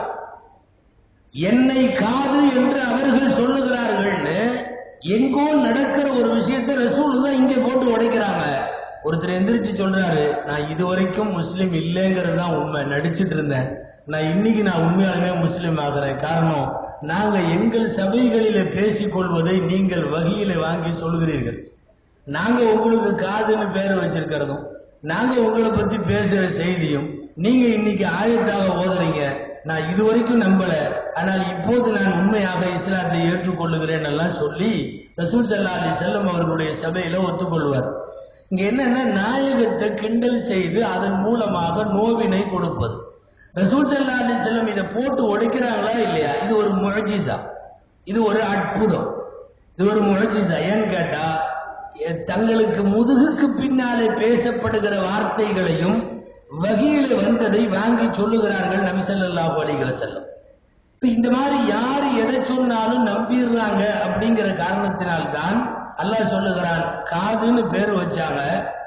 என்னை காது என்று அவர்கள் சொல்லுகிறார்கள்னு எங்கோ நடக்கிற ஒரு விஷயத்தை ரசூல் தான் இங்க போட்டு உடைக்கிறாங்க ஒருத்தர் எந்திரிச்சு சொல்றாரு நான் இதுவரைக்கும் முஸ்லீம் இல்லைங்கிறது தான் உண்மை நடிச்சிட்டு இருந்தேன் நான் இன்னைக்கு நான் உண்மையாலுமே முஸ்லீம் ஆகிறேன் காரணம் நாங்க எங்கள் சபைகளில பேசிக் கொள்வதை நீங்கள் வகையில வாங்கி சொல்கிறீர்கள் நாங்க உங்களுக்கு காதுன்னு பேர் வச்சிருக்கிறதும் நாங்க உங்களை பத்தி பேசுற செய்தியும் நீங்க இன்னைக்கு ஆயத்தாக ஓதுறீங்க நான் இதுவரைக்கும் நம்பல ஆனால் இப்போது நான் உண்மையாக இஸ்லாத்தை ஏற்றுக்கொள்ளுகிறேன் எல்லாம் சொல்லி ரசூல் சல்லா அலி செல்லம் அவர்களுடைய சபையில ஒத்துக்கொள்வார் இங்க என்னன்னா நாயகத்தை கிண்டல் செய்து அதன் மூலமாக நோவினை கொடுப்பது ரசூல் சல்லா அலி செல்லம் இதை போட்டு உடைக்கிறாங்களா இல்லையா இது ஒரு முழஜிசா இது ஒரு அற்புதம் இது ஒரு முழஜிசா ஏன்னு கேட்டா எ- தங்களுக்கு முதுகுக்கு பின்னாலே பேசப்படுகிற வார்த்தைகளையும் வகையில வந்ததை வாங்கி சொல்லுகிறார்கள் நபி ஸல்லல்லாஹு அலைஹி வஸல்லம் இப்ப இந்த மாதிரி யாரு எதை சொன்னாலும் நம்பிடுறாங்க அப்படிங்கிற காரணத்தினால்தான் அல்லாஹ் சொல்லுகிறான் காதுன்னு பேர் வச்சாங்க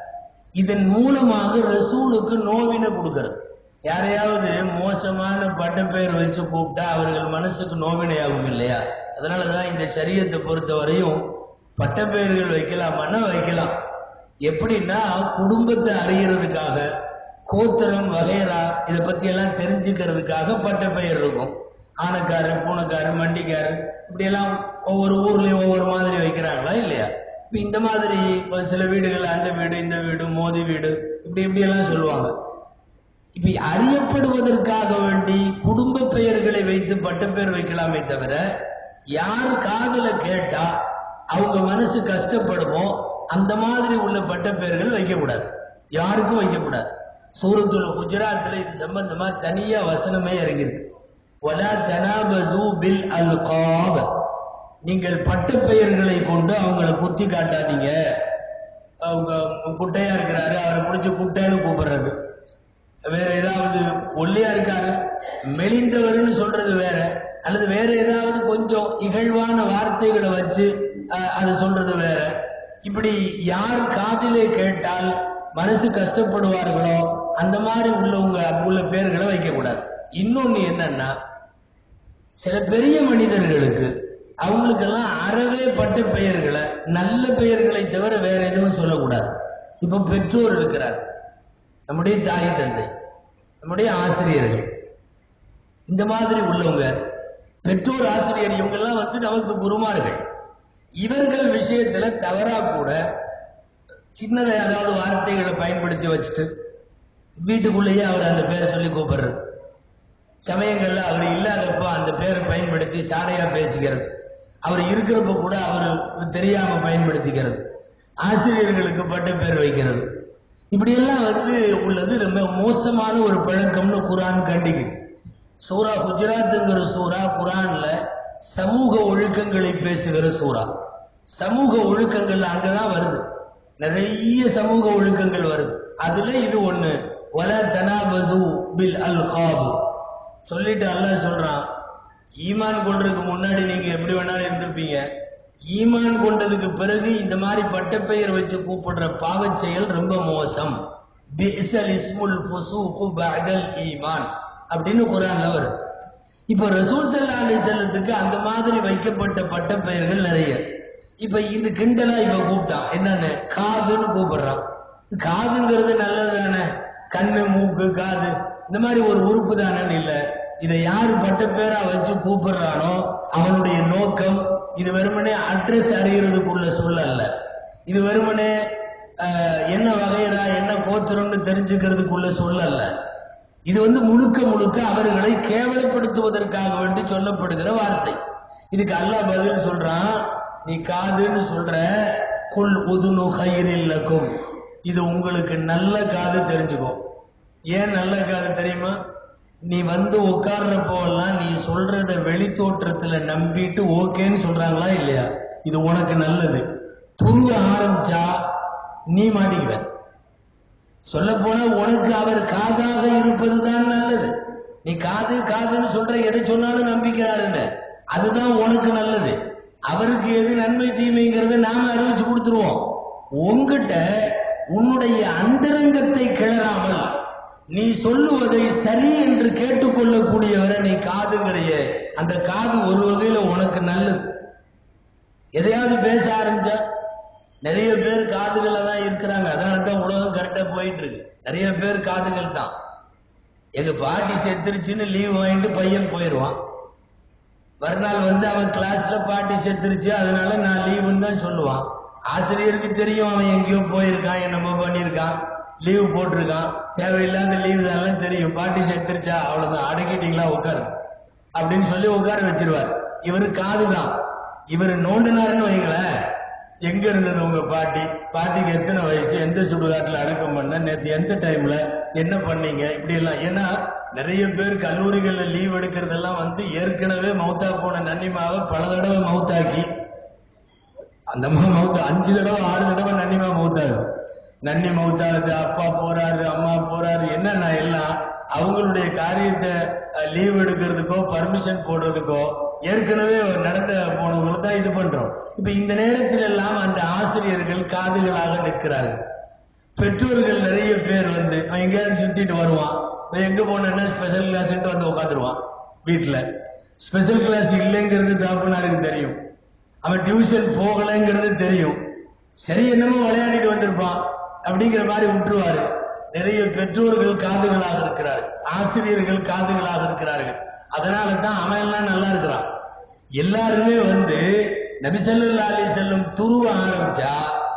இதன் மூலமாக ரசூலுக்கு நோவினை கொடுக்கிறது யாரையாவது மோசமான பட்டப்பெயர் வச்சு கூப்பிட்டா அவர்கள் மனசுக்கு நோவினையாகும் இல்லையா அதனாலதான் இந்த சரியத்தை பொறுத்தவரையும் பட்டப்பெயர்கள் வைக்கலாமான்னா வைக்கலாம் எப்படின்னா குடும்பத்தை அறியறதுக்காக கோத்திரம் வகைரா இதை பத்தி எல்லாம் தெரிஞ்சுக்கிறதுக்காக பட்டப்பெயர் இருக்கும் ஆனக்காரு பூனைக்காரு மண்டிக்காரு இப்படி எல்லாம் ஒவ்வொரு ஊர்லயும் ஒவ்வொரு மாதிரி வைக்கிறாங்களா இல்லையா இப்ப இந்த மாதிரி இப்ப சில வீடுகள் அந்த வீடு இந்த வீடு மோதி வீடு இப்படி இப்படி எல்லாம் சொல்லுவாங்க இப்ப அறியப்படுவதற்காக வேண்டி குடும்ப பெயர்களை வைத்து பட்டப்பெயர் வைக்கலாமே தவிர யார் காதுல கேட்டா அவங்க மனசு கஷ்டப்படுமோ அந்த மாதிரி உள்ள பட்டப்பெயர்கள் வைக்கக்கூடாது யாருக்கும் வைக்கக்கூடாது சூரத்துல குஜராத்ல இது சம்பந்தமா தனியா வசனமே இறங்கியிருக்கு வலா தனாபசு பில் அல்காப் நீங்கள் பட்ட பெயர்களை கொண்டு அவங்கள குத்தி காட்டாதீங்க அவங்க குட்டையா இருக்கிறாரு அவரை பிடிச்சி குட்டைன்னு கூப்பிடுறது வேற ஏதாவது ஒல்லியா இருக்காரு மெலிந்தவர்னு சொல்றது வேற அல்லது வேற ஏதாவது கொஞ்சம் இகழ்வான வார்த்தைகளை வச்சு அஹ், அதை சொல்றது வேற இப்படி யார் காதிலே கேட்டால் மனசு கஷ்டப்படுவார்களோ அந்த மாதிரி உள்ளவங்க உள்ள பேர்களை வைக்க கூடாது இன்னொன்னு என்னன்னா சில பெரிய மனிதர்களுக்கு அவங்களுக்கெல்லாம் அறவே பட்ட பெயர்களை நல்ல பெயர்களை தவிர வேற எதுவும் சொல்லக்கூடாது இப்ப பெற்றோர் இருக்கிறார் நம்முடைய தாய் தந்தை நம்முடைய ஆசிரியர்கள் இந்த மாதிரி உள்ளவங்க பெற்றோர் ஆசிரியர் இவங்கெல்லாம் வந்து நமக்கு குருமார்கள் இவர்கள் விஷயத்துல தவறா கூட சின்னதை அதாவது வார்த்தைகளை பயன்படுத்தி வச்சுட்டு வீட்டுக்குள்ளேயே அவர் அந்த பேரை சொல்லி கூப்பிடுறது சமயங்கள்ல அவர் இல்லாதப்ப அந்த பேரை பயன்படுத்தி சாடையா பேசிக்கிறது அவர் இருக்கிறப்ப கூட அவர் தெரியாம பயன்படுத்திக்கிறது ஆசிரியர்களுக்கு பட்ட பேர் வைக்கிறது இப்படி எல்லாம் வந்து உள்ளது ரொம்ப மோசமான ஒரு பழக்கம்னு குரான் கண்டிக்குது சூரா குஜராத்ங்கிற சூரா குரான்ல சமூக ஒழுக்கங்களை பேசுகிற சூரா சமூக ஒழுக்கங்கள் அங்கதான் வருது நிறைய சமூக ஒழுக்கங்கள் வருது அதுல இது ஒண்ணு வல தனாபசு பில் அல் சொல்லிட்டு அல்லாஹ் சொல்றான் ஈமான் கொள்றதுக்கு முன்னாடி நீங்க எப்படி வேணாலும் இருந்திருப்பீங்க ஈமான் கொண்டதுக்கு பிறகு இந்த மாதிரி பட்டப்பெயர் வச்சு கூப்பிடுற பாவச் செயல் ரொம்ப மோசம் பிஇஸல் இஸ்முல் ஃபுசூகு பஅதல் ஈமான் அப்படின்னு குர்ஆன்ல வருது இப்ப ரசூல் ஸல்லல்லாஹு அலைஹி வஸல்லத்துக்கு அந்த மாதிரி வைக்கப்பட்ட பட்டப்பெயர்கள் நிறைய இப்ப இது கிண்டலா இப்ப கூப்பிட்டான் என்னன்னு காதுன்னு கூப்பிடுறான் காதுங்கிறது நல்லது தானே கண்ணு மூக்கு காது இந்த மாதிரி ஒரு உறுப்பு தானேன்னு இல்ல இதை யாரு பட்ட பேரா வச்சு கூப்பிடுறானோ அவனுடைய நோக்கம் இது வெறுமனே அட்ரஸ் அறியறதுக்குள்ள சொல் அல்ல இது வெறுமனே அஹ், என்ன வகையடா என்ன கோத்திரம்னு தெரிஞ்சுக்கிறதுக்குள்ள சொல் அல்ல இது வந்து முழுக்க முழுக்க அவர்களை கேவலப்படுத்துவதற்காக வேண்டி சொல்லப்படுகிற வார்த்தை இதுக்கு அல்லாஹ் பதில் சொல்றான் நீ காதுன்னு சொல்ற குல் உதுனு ஹைரில்லக்கும் இது உங்களுக்கு நல்ல காது தெரிஞ்சுக்கோ ஏன் நல்ல காது தெரியுமா நீ வந்து உட்கார்றப்போவெல்லாம் நீ சொல்றத வெளி தோற்றத்துல நம்பிட்டு ஓகேன்னு சொல்றாங்களா இல்லையா இது உனக்கு நல்லது துருவ ஆரம்பிச்சா நீ மாட்டிக்குவ சொல்ல போனா உனக்கு அவர் காதாக இருப்பதுதான் நல்லது நீ காது காதுன்னு சொல்ற எதை சொன்னாலும் நம்பிக்கிறாருன்னு அதுதான் உனக்கு நல்லது அவருக்கு எது நன்மை தீமைங்கிறத நாம அறிவிச்சு கொடுத்துருவோம் உன்கிட்ட உன்னுடைய அந்தரங்கத்தை கிளறாமல் நீ சொல்லுவதை சரி என்று கேட்டுக்கொள்ளக்கூடியவரை நீ காதுங்கிறைய அந்த காது ஒரு வகையில உனக்கு நல்லது எதையாவது பேச ஆரம்பிச்சா நிறைய பேர் காதுகள்ல தான் இருக்கிறாங்க அதனால தான் உலகம் கரெக்டா போயிட்டு இருக்கு நிறைய பேர் காதுகள் தான் எங்க பாட்டி செத்துருச்சுன்னு லீவ் வாங்கிட்டு பையன் போயிடுவான் மறுநாள் வந்து அவன் கிளாஸ்ல பாட்டி செத்துருச்சு அதனால நான் லீவுன்னு தான் சொல்லுவான் ஆசிரியருக்கு தெரியும் அவன் எங்கேயோ போயிருக்கான் என்னமோ பண்ணியிருக்கான் லீவு போட்டிருக்கான் தேவையில்லாத லீவு தான் தெரியும் பாட்டி செத்துருச்சா அவ்வளவுதான் அடக்கிட்டீங்களா உட்காரு அப்படின்னு சொல்லி உட்கார வச்சிருவார் இவரு காதுதான் இவர் நோண்டினாருன்னு வைங்களேன் எங்க இருந்தது உங்க பாட்டி பாட்டிக்கு எத்தனை வயசு எந்த சுடுகாட்டுல அடக்கம் பண்ண நேத்து எந்த டைம்ல என்ன பண்ணீங்க இப்படி எல்லாம் ஏன்னா நிறைய பேர் கல்லூரிகள்ல லீவ் எடுக்கிறதெல்லாம் வந்து ஏற்கனவே மௌத்தா போன நன்னிமாவை பல தடவை மௌத்தாக்கி அந்த மாதிரி மவுத்து அஞ்சு தடவை ஆறு தடவை நன்னிமா மவுத்தாகுது நன்னி மவுத்தாகுது அப்பா போறாரு அம்மா போறாரு என்னன்னா எல்லாம் அவங்களுடைய காரியத்தை லீவ் எடுக்கிறதுக்கோ பர்மிஷன் போடுறதுக்கோ ஏற்கனவே நடந்த போனவங்களை தான் இது பண்றோம் இப்ப இந்த நேரத்தில் எல்லாம் அந்த ஆசிரியர்கள் காதுகளாக நிற்கிறார்கள் பெற்றோர்கள் நிறைய பேர் வந்து அவன் எங்கேயாவது சுத்திட்டு வருவான் இவன் எங்க போனேன்னா ஸ்பெஷல் கிளாஸ்ன்ட்டு வந்து உட்காந்துருவான் வீட்டுல ஸ்பெஷல் கிளாஸ் இல்லைங்கிறது தாப்புனாருக்கு தெரியும் அவன் டியூஷன் போகலைங்கிறது தெரியும் சரி என்னமோ விளையாடிட்டு வந்திருப்பான் அப்படிங்கிற மாதிரி விட்டுருவாரு நிறைய பெற்றோர்கள் காதுகளாக இருக்கிறார்கள் ஆசிரியர்கள் காதுகளாக இருக்கிறார்கள் அதனால தான் அவன் எல்லாம் நல்லா இருக்கிறான் எல்லாருமே வந்து நபிசல்லா அலி செல்லும் துருவ ஆரம்பிச்சா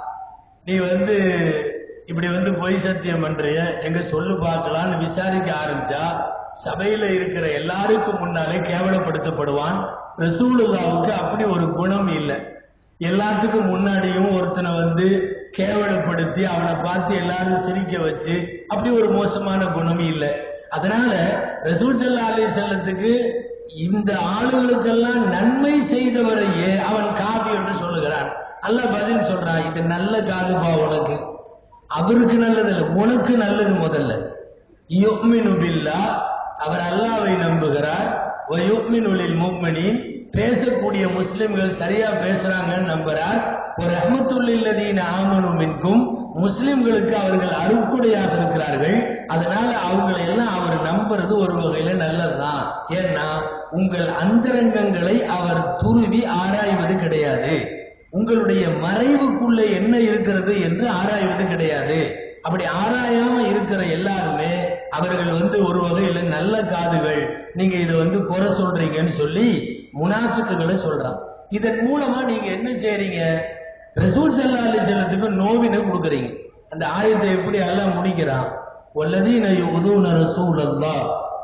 நீ வந்து இப்படி வந்து பொய் சத்தியம் பண்றிய எங்க சொல்லு பார்க்கலாம்னு விசாரிக்க ஆரம்பிச்சா சபையில இருக்கிற எல்லாருக்கும் முன்னாலே கேவலப்படுத்தப்படுவான் ரசூலுல்லாவுக்கு அப்படி ஒரு குணம் இல்லை எல்லாத்துக்கும் முன்னாடியும் ஒருத்தனை வந்து கேவலப்படுத்தி அவனை பார்த்து எல்லாரும் சிரிக்க வச்சு அப்படி ஒரு மோசமான குணம் இல்லை அதனால ரசூல் சல்லா அலி செல்லத்துக்கு இந்த ஆளுகளுக்கெல்லாம் நன்மை செய்தவரையே அவன் காது என்று சொல்லுகிறான் அல்லாஹ் பதில் சொல்றான் இது நல்ல காதுப்பா உனக்கு அவருக்கு நல்லது இல்லை உனக்கு நல்லது முதல்ல யுக்மினு பில்லா அவர் அல்லாவை நம்புகிறார் வ யுக்மினு லில் முஃமினீன் பேசக்கூடிய முஸ்லிம்கள் சரியா பேசுறாங்கன்னு நம்புறார் ஒரு ரஹ்மத்துல்லில்லதீன ஆமனு மின்கும் முஸ்லிம்களுக்கு அவர்கள் அருக்குடையாக இருக்கிறார்கள் அதனால அவங்களை எல்லாம் அவர் நம்புறது ஒரு வகையில நல்லதுதான் ஏன்னா உங்கள் அந்தரங்கங்களை அவர் துருவி ஆராய்வது கிடையாது உங்களுடைய மறைவுக்குள்ளே என்ன இருக்கிறது என்று ஆராய்வது கிடையாது அப்படி ஆராயாம இருக்கிற எல்லாருமே அவர்கள் வந்து ஒரு வகையில நல்ல காதுகள் நீங்க இதை வந்து குறை சொல்றீங்கன்னு சொல்லி முனாஃபிக்குகளை சொல்றான் இதன் மூலமா நீங்க என்ன செய்றீங்க ரசூல் சல்லா அலிசல்லத்துக்கு நோவினை கொடுக்குறீங்க அந்த ஆயத்தை எப்படி எல்லாம் முடிக்கிறான் வல்லதீன யுதுன ரசூல் அல்லாஹ்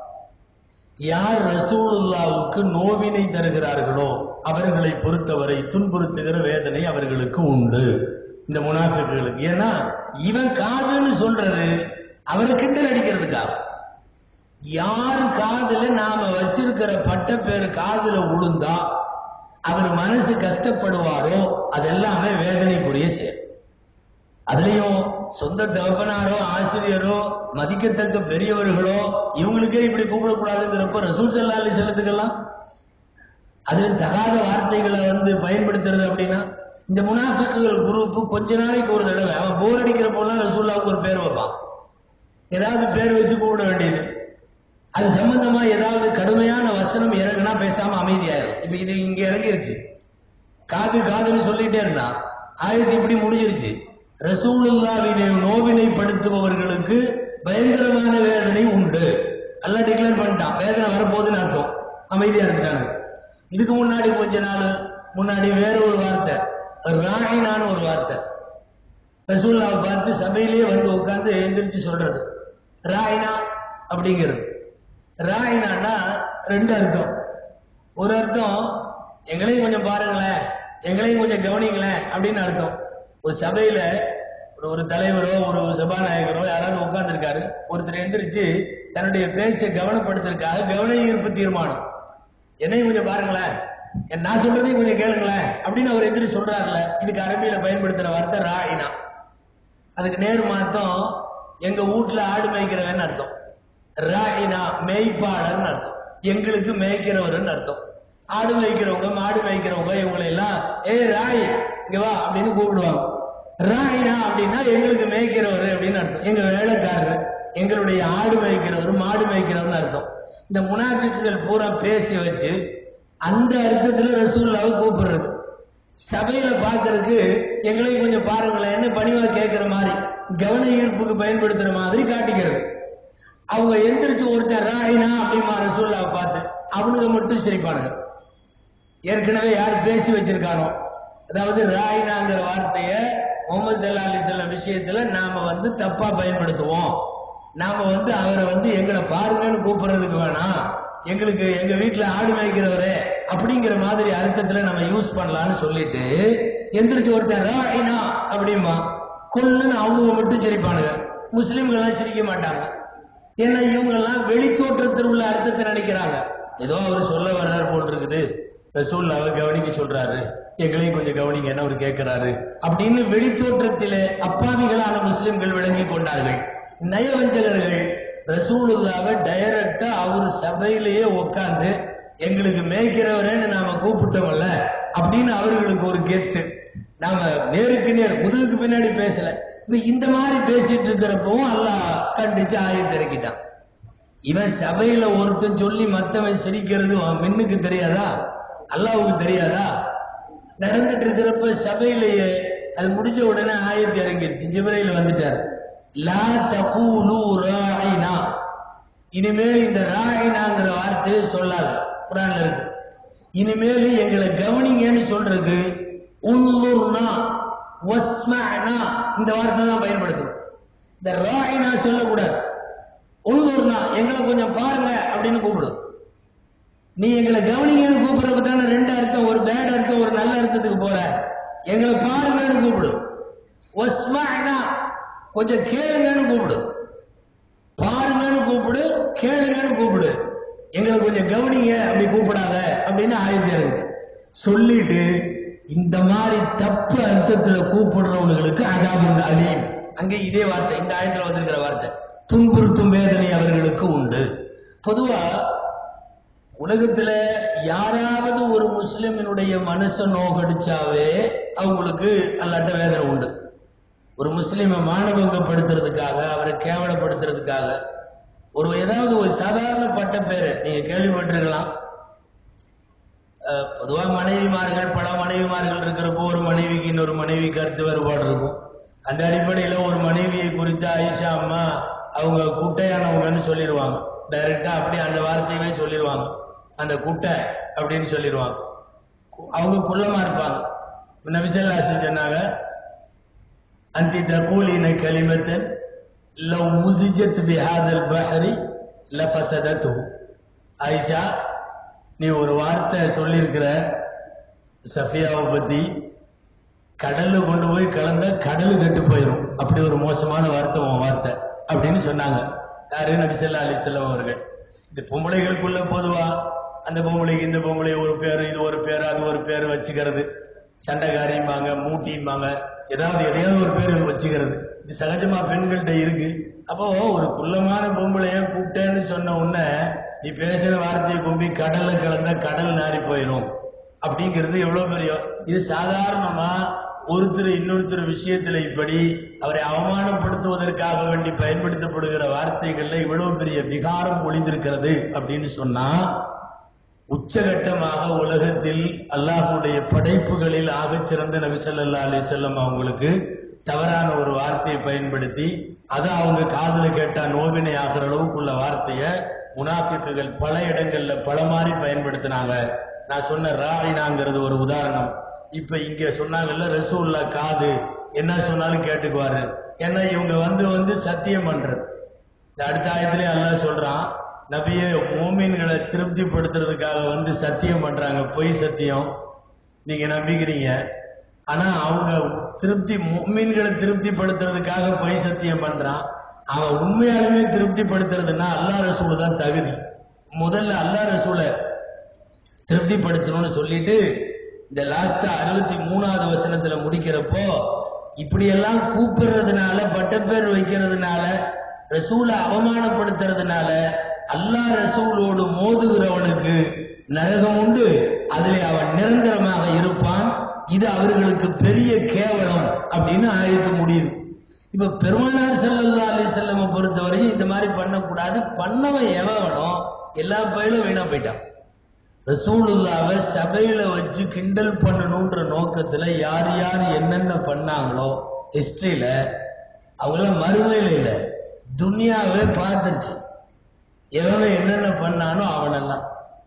யார் ரசூலுல்லாவுக்கு நோவினை தருகிறார்களோ அவர்களை பொறுத்தவரை துன்புறுத்துகிற வேதனை அவர்களுக்கு உண்டு இந்த முனாஃபிக்குகளுக்கு ஏன்னா இவன் காதுன்னு சொல்றது அவரை கிண்டல் அடிக்கிறதுக்காக யார் காதுல நாம வச்சிருக்கிற பட்ட பேர் காதுல உளுந்தா அவர் மனசு கஷ்டப்படுவாரோ அதெல்லாமே வேதனைக்குரிய செயல் அதுலயும் சொந்த தகப்பனாரோ ஆசிரியரோ மதிக்கத்தக்க பெரியவர்களோ இவங்களுக்கே இப்படி கூப்பிடக்கூடாதுங்கிறப்ப ரசூல் சல்லா அலி செல்லத்துக்கெல்லாம் அதுல தகாத வார்த்தைகளை வந்து பயன்படுத்துறது அப்படின்னா இந்த முனாஃபிக்குகள் குரூப் கொஞ்ச நாளைக்கு ஒரு தடவை அவன் போர் அடிக்கிறப்போலாம் ரசூல்லாவுக்கு ஒரு பேர் வைப்பான் ஏதாவது பேர் வச்சு கூப்பிட வேண்டியது அது சம்பந்தமா ஏதாவது கடுமையான வசனம் இறங்குனா பேசாம அமைதியாயிரும் இப்ப இது இங்க இறங்கிருச்சு காது காதுன்னு சொல்லிட்டே இருந்தா ஆயத்து இப்படி முடிஞ்சிருச்சு ரசூலுல்லாவினை நோவினைப்படுத்துபவர்களுக்கு பயங்கரமான வேதனை உண்டு எல்லாம் டிக்ளேர் பண்ணிட்டான் வேதனை வரப்போகுதுன்னு அர்த்தம் அமைதியா இருக்காங்க இதுக்கு முன்னாடி கொஞ்ச நாள் முன்னாடி வேற ஒரு வார்த்தை ராயினான்னு ஒரு வார்த்தை ரசூல்லாவை பார்த்து சபையிலேயே வந்து உட்கார்ந்து எந்திரிச்சு சொல்றது ராயினா அப்படிங்கிறது ராயினான்னா ரெண்டு அர்த்தம் ஒரு அர்த்தம் எங்களையும் கொஞ்சம் பாருங்களேன் எங்களையும் கொஞ்சம் கவனிங்களேன் அப்படின்னு அர்த்தம் ஒரு சபையில ஒரு ஒரு தலைவரோ ஒரு சபாநாயகரோ யாராவது உட்கார்ந்துருக்காரு ஒருத்தர் எந்திரிச்சு தன்னுடைய பேச்சை கவனப்படுத்துறதுக்காக கவன ஈர்ப்பு தீர்மானம் என்னையும் கொஞ்சம் பாருங்களேன் என் நான் சொல்றதையும் கொஞ்சம் கேளுங்களேன் அப்படின்னு அவர் எந்திரிச்சு சொல்றாருல இதுக்கு அரபியில பயன்படுத்துற வார்த்தை ராயினா அதுக்கு நேர் மாத்தம் எங்க வீட்டுல ஆடு மேய்க்கிறவன் அர்த்தம் ராயினா மேய்ப்பாளர்னு அர்த்தம் எங்களுக்கு மேய்க்கிறவர்னு அர்த்தம் ஆடு மேய்க்கிறவங்க மாடு மேய்க்கிறவங்க இவங்களை எல்லாம் ஏய் ராய் இங்க வா அப்படின்னு கூப்பிடுவாங்க ராயினா அப்படின்னா எங்களுக்கு மேய்க்கிறவர் அப்படின்னு அர்த்தம் எங்க வேலைக்காரர் எங்களுடைய ஆடு மேய்க்கிறவர் மாடு மேய்க்கிறவர்னு அர்த்தம் இந்த முனாஃபிக்குகள் பூரா பேசி வச்சு அந்த அர்த்தத்துல ரசூல்லாவை கூப்பிடுறது சபையில பாக்குறதுக்கு எங்களையும் கொஞ்சம் பாருங்களேன் என்ன பணிவா கேட்கிற மாதிரி கவன ஈர்ப்புக்கு பயன்படுத்துற மாதிரி காட்டிக்கிறது அவங்க எந்திரிச்சு ஒருத்தர் ராயினா அப்படிமா ரசூல்லாவை பார்த்து அவனுங்க மட்டும் சிரிப்பானுங்க ஏற்கனவே யார் பேசி வச்சிருக்கானோ அதாவது ராயினாங்கிற வார்த்தைய முகமது சல்லா அலி செல்லம் விஷயத்துல நாம வந்து தப்பா பயன்படுத்துவோம் நாம வந்து அவரை வந்து எங்களை பாருங்கன்னு கூப்பிடுறதுக்கு வேணாம் எங்களுக்கு எங்க வீட்டுல ஆடு மேய்க்கிறவரே அப்படிங்கிற மாதிரி அர்த்தத்துல நம்ம யூஸ் பண்ணலாம்னு சொல்லிட்டு எந்திரிச்சு ஒருத்தர் ராயினா அப்படிமா கொல்லுன்னு அவங்க மட்டும் சிரிப்பானுங்க முஸ்லிம்கள் எல்லாம் சிரிக்க மாட்டாங்க ஏன்னா இவங்க எல்லாம் வெளி தோற்றத்தில் உள்ள அர்த்தத்தை நினைக்கிறாங்க ஏதோ அவர் சொல்ல வர்றாரு போல் இருக்குது ரசூல்லாவை கவனிக்க சொல்றாரு எங்களையும் கொஞ்சம் கவனிங்க என்ன அவர் கேட்கிறாரு அப்படின்னு வெளி தோற்றத்திலே அப்பாவிகளான முஸ்லிம்கள் விளங்கி கொண்டார்கள் நயவஞ்சகர்கள் ரசூலுல்லாவை டைரக்டா அவர் சபையிலேயே உட்கார்ந்து எங்களுக்கு மேய்க்கிறவரேன்னு நாம கூப்பிட்டோம்ல அப்படின்னு அவர்களுக்கு ஒரு கெத்து நாம நேருக்கு நேர் முதுகுக்கு பின்னாடி பேசல இப்ப இந்த மாதிரி பேசிட்டு இருக்கிறப்பவும் அல்லாஹ் கண்டிச்சு ஆயத்து இறக்கிட்டான் இவன் சபையில ஒருத்தன் சொல்லி மத்தவன் சிரிக்கிறது அவன் மின்னுக்கு தெரியாதா அல்லாவுக்கு தெரியாதா நடந்துட்டு இருக்கிறப்ப சபையிலேயே அது முடிஞ்ச உடனே ஆயத்து இறங்கிருச்சு ஜிப்ரையில் வந்துட்டார் லா தகூலு ராயினா இனிமேல் இந்த ராயினாங்கிற வார்த்தையை சொல்லாது குரான்ல இருக்கு இனிமேல் எங்களை கவனிங்கன்னு சொல்றதுக்கு உன்னுர்னா வஸ்மனா இந்த வார்த்தை தான் பயன்படுத்தணும் இந்த ராயினா சொல்லக்கூடாது உள்ளூர்னா எங்களை கொஞ்சம் பாருங்க அப்படின்னு கூப்பிடும் நீ எங்களை கவனிங்கன்னு கூப்பிடுறப்ப தானே ரெண்டு அர்த்தம் ஒரு பேட் அர்த்தம் ஒரு நல்ல அர்த்தத்துக்கு போற எங்களை பாருங்கன்னு கூப்பிடு ஒஸ்மனா கொஞ்சம் கேளுங்கன்னு கூப்பிடு பாருங்கன்னு கூப்பிடு கேளுங்கன்னு கூப்பிடு எங்களை கொஞ்சம் கவனிங்க அப்படி கூப்பிடாத அப்படின்னு ஆயுதம் இருந்துச்சு சொல்லிட்டு இந்த மாதிரி தப்பு அர்த்தத்துல கூப்பிடுறவங்களுக்கு அதாவது அலீம் அங்கே இதே வார்த்தை இந்த ஆயத்துல வந்திருக்கிற வார்த்தை துன்புறுத்தும் வேதனை அவர்களுக்கு உண்டு பொதுவா உலகத்துல யாராவது ஒரு முஸ்லிமினுடைய மனசை நோகடிச்சாவே அவங்களுக்கு அல்லாட்ட வேதனை உண்டு ஒரு முஸ்லிமை மானபங்கப்படுத்துறதுக்காக அவரை கேவலப்படுத்துறதுக்காக ஒரு ஏதாவது ஒரு சாதாரணப்பட்ட பேரு நீங்க கேள்விப்பட்டிருக்கலாம் அஹ், பொதுவா மனைவிமார்கள் பல மனைவிமார்கள் இருக்கிறப்போ ஒரு மனைவிக்கு இன்னொரு மனைவி கருத்து வேறுபாடு இருக்கும் அந்த அடிப்படையில ஒரு மனைவியை குறித்து ஆயிஷா அம்மா அவங்க குட்டையானவங்கன்னு சொல்லிடுவாங்க டைரக்டா அப்படியே அந்த வார்த்தையவே சொல்லிடுவாங்க அந்த குட்டை அப்படின்னு சொல்லிடுவாங்க கு- அவங்க குள்ளமா இருப்பாங்க நபிசல்லாசன் சொன்னாங்க அந்தி தகூலின கலிமத்தன் லவ் முசிஜத் பிஹாதல் பஹரி லஃபசதத்து ஆயிஷா நீ ஒரு வார்த்தை சொல்லியிருக்கிற சஃபியாவை பத்தி கடல்ல கொண்டு போய் கலந்தா கடல் கெட்டு போயிடும் அப்படி ஒரு மோசமான வார்த்தை உன் வார்த்தை அப்படின்னு சொன்னாங்க யாரு நபி ஸல்லல்லாஹு அலைஹி வஸல்லம் அவர்கள் இந்த பொம்பளைகளுக்குள்ள பொதுவா அந்த பொம்பளைக்கு இந்த பொம்பளை ஒரு பேரு இது ஒரு பேரு அது ஒரு பேரு வச்சுக்கிறது சண்டைக்காரிம்பாங்க மூட்டிம்பாங்க ஏதாவது எதையாவது ஒரு பேரு வச்சுக்கிறது இது சகஜமா பெண்கள்கிட்ட இருக்கு அப்போ ஒரு குள்ளமான பொம்பளைய கூப்பிட்டேன்னு சொன்ன உடனே நீ பேசின வார்த்தையை கொம்பி கடல்ல கலந்தா கடல் நாரி போயிடும் அப்படிங்கிறது எவ்வளவு பெரிய இது சாதாரணமா ஒருத்தர் இன்னொருத்தர் விஷயத்துல இப்படி அவரை அவமானப்படுத்துவதற்காக வேண்டி பயன்படுத்தப்படுகிற வார்த்தைகள்ல இவ்வளவு பெரிய விகாரம் ஒளிந்திருக்கிறது அப்படின்னு சொன்னா உச்சகட்டமாக உலகத்தில் அல்லாஹ்வுடைய படைப்புகளில் ஆகச் சிறந்த நபி ஸல்லல்லாஹு அலைஹி வஸல்லம் அவங்களுக்கு தவறான ஒரு வார்த்தையை பயன்படுத்தி அதை அவங்க காதுல கேட்டா நோவினை ஆகிற அளவுக்குள்ள வார்த்தைய முனாஃபிக்குகள் பல இடங்கள்ல பல மாதிரி பயன்படுத்தினாங்க நான் சொன்ன ராயினாங்கிறது ஒரு உதாரணம் இப்ப இங்க சொன்னாங்கல்ல ரசூல்லா காது என்ன சொன்னாலும் கேட்டுக்குவாரு ஏன்னா இவங்க வந்து வந்து சத்தியம் பண்றது இந்த அடுத்த ஆயத்திலே அல்லாஹ் சொல்றான் நபியே மூமின்களை திருப்திப்படுத்துறதுக்காக வந்து சத்தியம் பண்றாங்க பொய் சத்தியம் நீங்க நம்பிக்கிறீங்க ஆனா அவங்க திருப்தி மூமின்களை திருப்திப்படுத்துறதுக்காக பொய் சத்தியம் பண்றான் அவன் உண்மையாலுமே திருப்திப்படுத்துறதுன்னா அல்லாஹ் ரசூல் தான் தகுதி முதல்ல அல்லாஹ் ரசூலை திருப்திப்படுத்தணும்னு சொல்லிட்டு இந்த லாஸ்டா அறுபத்தி மூணாவது வசனத்துல முடிக்கிறப்போ இப்படியெல்லாம் கூப்பிடுறதுனால பட்டப்பேர் வைக்கிறதுனால ரசூலை அவமானப்படுத்துறதுனால அல்லாஹ் ரசூலோடு மோதுகிறவனுக்கு நரகம் உண்டு அதிலே அவன் நிரந்தரமாக இருப்பான் இது அவர்களுக்கு பெரிய கேவலம் அப்படின்னு ஆயத்து முடியுது இப்ப பெருமானார் ஸல்லல்லாஹு அலைஹி வஸல்லம் பொறுத்தவரையும் இந்த மாதிரி பண்ணக்கூடாது பண்ணவன் எவனோ எல்லா பயிலும் வீணா போயிட்டான் ரசூலுல்லாவை சபையில வச்சு கிண்டல் பண்ணணும்ன்ற நோக்கத்துல யார் யார் என்னென்ன பண்ணாங்களோ ஹிஸ்டரியில அவங்களாம் மறுமையில இல்ல துனியாவே பார்த்துருச்சு எவன் என்னென்ன பண்ணானோ அவனெல்லாம்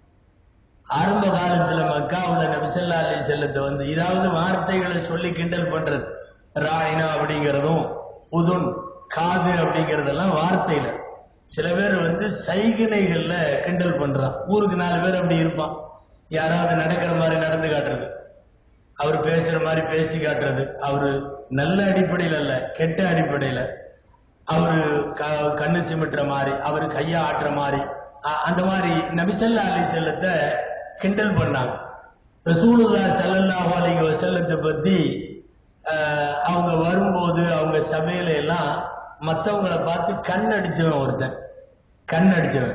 ஆரம்ப காலத்துல மக்காவுல நபிசல்லா அலி செல்லத்தை வந்து இதாவது வார்த்தைகளை சொல்லி கிண்டல் பண்றது ராயினா அப்படிங்கிறதும் உதுன் காது அப்படிங்கறதெல்லாம் வார்த்தையில சில பேர் வந்து சைகனைகள்ல கிண்டல் பண்றான் ஊருக்கு நாலு பேர் அப்படி இருப்பான் யாராவது நடக்கிற மாதிரி நடந்து காட்டுறது அவர் பேசுற மாதிரி பேசி காட்டுறது அவரு நல்ல அடிப்படையில அல்ல கெட்ட அடிப்படையில அவரு க- கண்ணு சிமிட்டுற மாதிரி அவரு கைய ஆட்டுற மாதிரி அ- அந்த மாதிரி நபிசல்லா அலி செல்லத்தை கிண்டல் பண்ணாங்க ரசூலுல்லா ஸல்லல்லாஹு அலைஹி வஸல்லத்தை பத்தி அஹ், அவங்க வரும்போது அவங்க சபையில எல்லாம் மத்தவங்கள பார்த்து கண் அடிச்சவன் ஒருத்தன் கண் அடிச்சவன்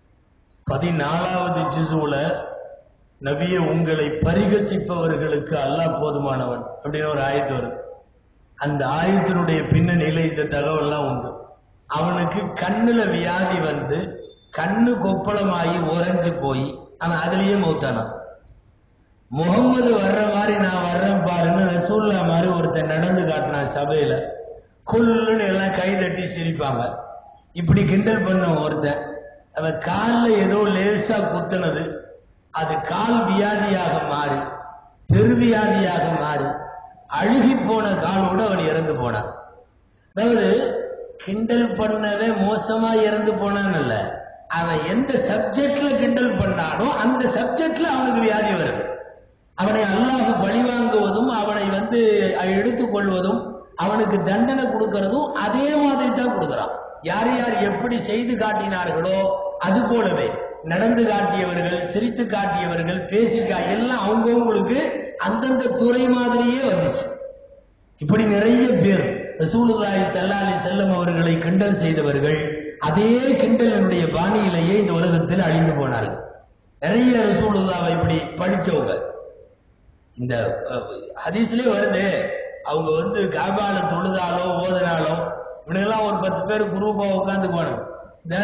பதினாலாவது ஜிசுல நபியே உங்களை பரிகசிப்பவர்களுக்கு அல்லாஹ் போதுமானவன் அப்படின்னு ஒரு ஆயத்து வருது அந்த ஆயத்தினுடைய பின்னணியில இந்த தகவல்லாம் உண்டு அவனுக்கு கண்ணுல வியாதி வந்து கண்ணு கொப்பளமாகி உறைஞ்சு போய் ஆனா அதுலயே மௌத்தானான் முகம்மது வர்ற மாதிரி நான் வர்றேன் பாருன்னு ரசூல்லா மாதிரி ஒருத்தன் நடந்து காட்டினான் சபையில குல்லுன்னு எல்லாம் கை தட்டி சிரிப்பாங்க இப்படி கிண்டல் பண்ண ஒருத்தன் அவன் கால்ல ஏதோ லேசா குத்துனது அது கால் வியாதியாக மாறி பெருவியாதியாக மாறி அழுகி போன காலோடு அவன் இறந்து போனான் அதாவது கிண்டல் பண்ணவே மோசமா இறந்து போனான்ல அவன் எந்த சப்ஜெக்ட்ல கிண்டல் பண்ணானோ அந்த சப்ஜெக்ட்ல அவனுக்கு வியாதி வருது அவனை அல்லாஹ் பழிவாங்குவதும் அவனை வந்து எடுத்துக்கொள்வதும் அவனுக்கு தண்டனை கொடுக்கறதும் அதே மாதிரி தான் கொடுக்கறான் யார் யார் எப்படி செய்து காட்டினார்களோ அது போலவே நடந்து காட்டியவர்கள் சிரித்து காட்டியவர்கள் பேசி கா- எல்லாம் அவங்கவங்களுக்கு அந்தந்த துறை மாதிரியே வந்துச்சு இப்படி நிறைய பேர் ரசூலுல்லாஹி ஸல்லல்லாஹு அலைஹி வஸல்லம் அவர்களை கிண்டல் செய்தவர்கள் அதே கிண்டலினுடைய பாணியிலேயே இந்த உலகத்தில் அழிந்து போனார்கள் நிறைய ரசூலுல்லாவை இப்படி படிச்சவங்க இந்த அஹ், ஹதீஸ்லயே வருது அவங்க வந்து காபால தொழுதாலோ ஓதுனாலோ இவனுங்கெல்லாம் ஒரு பத்து பேர் குரூப்பா உட்காந்துக்குவானு இந்த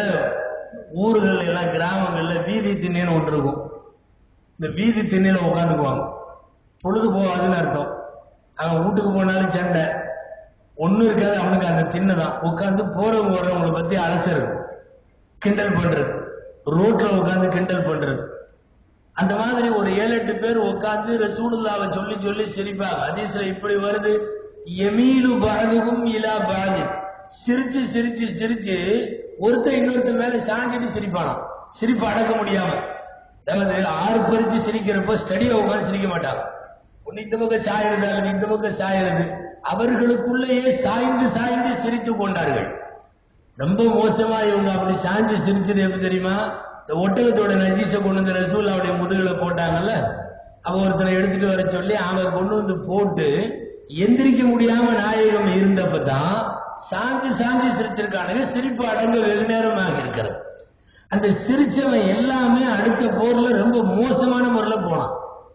ஊர்கள் எல்லாம் கிராமங்கள்ல வீதி திண்ணைன்னு ஒன்று இருக்கும் இந்த வீதி திண்ணையில உட்காந்துக்குவாங்க பொழுது போகாதுன்னு அர்த்தம் அவன் வீட்டுக்கு போனாலும் சண்டை ஒண்ணு இருக்காது அவனுக்கு அந்த திண்ணை தான் உட்காந்து போறவங்க வர்றவங்களை பத்தி அலசறது கிண்டல் பண்றது ரோட்ல உட்காந்து கிண்டல் பண்றது அந்த மாதிரி ஒரு ஏழு எட்டு பேர் உட்கார்ந்து ரசூலுல்லாவை சொல்லி சொல்லி சிரிப்பாங்க ஹதீஸ்ல இப்படி வருது எமீலு பாதுகும் இலா பாது சிரிச்சு சிரிச்சு சிரிச்சு ஒருத்தன் இன்னொருத்தன் மேல சாஞ்சிட்டு சிரிப்பானாம் சிரிப்பு அடக்க முடியாம அதாவது ஆறு பறிச்சு சிரிக்கிறப்ப ஸ்டடியா உட்கார்ந்து சிரிக்க மாட்டாங்க ஒன்னு இந்த பக்கம் சாயிறது அல்லது இந்த பக்கம் சாயிறது அவர்களுக்குள்ளேயே சாய்ந்து சாய்ந்து சிரித்து கொண்டார்கள் ரொம்ப மோசமா இவங்க அப்படி சாஞ்சு சிரிச்சது எப்படி தெரியுமா இந்த ஒட்டகத்தோட நஜீஸ கொண்டு வந்து ரசூல் அவருடைய முதுகுல போட்டாங்கல்ல அவ ஒருத்தனை எடுத்துட்டு வர சொல்லி அவன் கொண்டு வந்து போட்டு எந்திரிக்க முடியாம நாயகம் இருந்தப்பதான் சாஞ்சு சாஞ்சு சிரிச்சிருக்கானுங்க சிரிப்பு அடங்க வெகு நேரமாக இருக்கிறது அந்த சிரிச்சவன் எல்லாமே அடுத்த போர்ல ரொம்ப மோசமான முறையில போனான்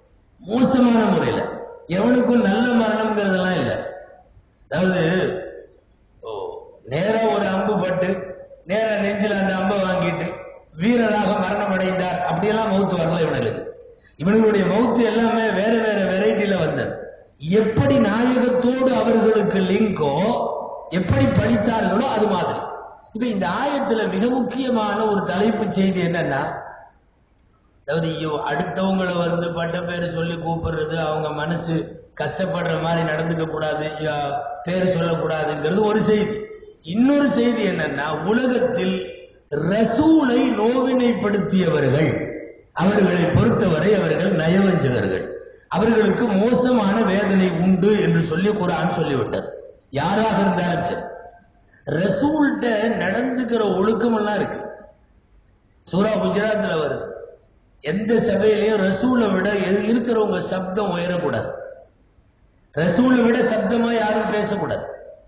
மோசமான முறையில எவனுக்கும் நல்ல மரணம்ங்கிறதெல்லாம் இல்லை அதாவது ஓ, நேரா ஒரு அம்பு பட்டு நேரா நெஞ்சில அந்த அம்பை வாங்கிட்டு வீரராக மரணம் அடைந்தார் அப்படியெல்லாம் மவுத்து வரல இவனுக்கு இவனுடைய மவுத்து எல்லாமே வேற வேற வெரைட்டில வந்தது எப்படி நாயகத்தோடு அவர்களுக்கு லிங்கோ எப்படி பழித்தார்களோ அது மாதிரி இப்ப இந்த ஆயத்துல மிக முக்கியமான ஒரு தலைப்பு செய்தி என்னன்னா அதாவது ஐயோ அடுத்தவங்கள வந்து பட்ட பேரு சொல்லி கூப்பிடுறது அவங்க மனசு கஷ்டப்படுற மாதிரி நடந்துக்க கூடாது யா, பேரு சொல்லக்கூடாதுங்கிறது ஒரு செய்தி இன்னொரு செய்தி என்னன்னா உலகத்தில் ரசூலை நோவினைப்படுத்தியவர்கள் அவர்களை பொறுத்தவரை அவர்கள் நயவஞ்சகர்கள் அவர்களுக்கு மோசமான வேதனை உண்டு என்று சொல்லி குர்ஆன் சொல்லிவிட்டார் யாராக இருந்தாலும் சரி ரசூல்கிட்ட நடந்துக்கிற ஒழுக்கம் எல்லாம் இருக்கு சூரா குஜராத்ல வருது எந்த சபையிலையும் ரசூலை விட எது- இருக்கிறவங்க சப்தம் உயரக்கூடாது ரசூலை விட சப்தமா யாரும் பேசக்கூடாது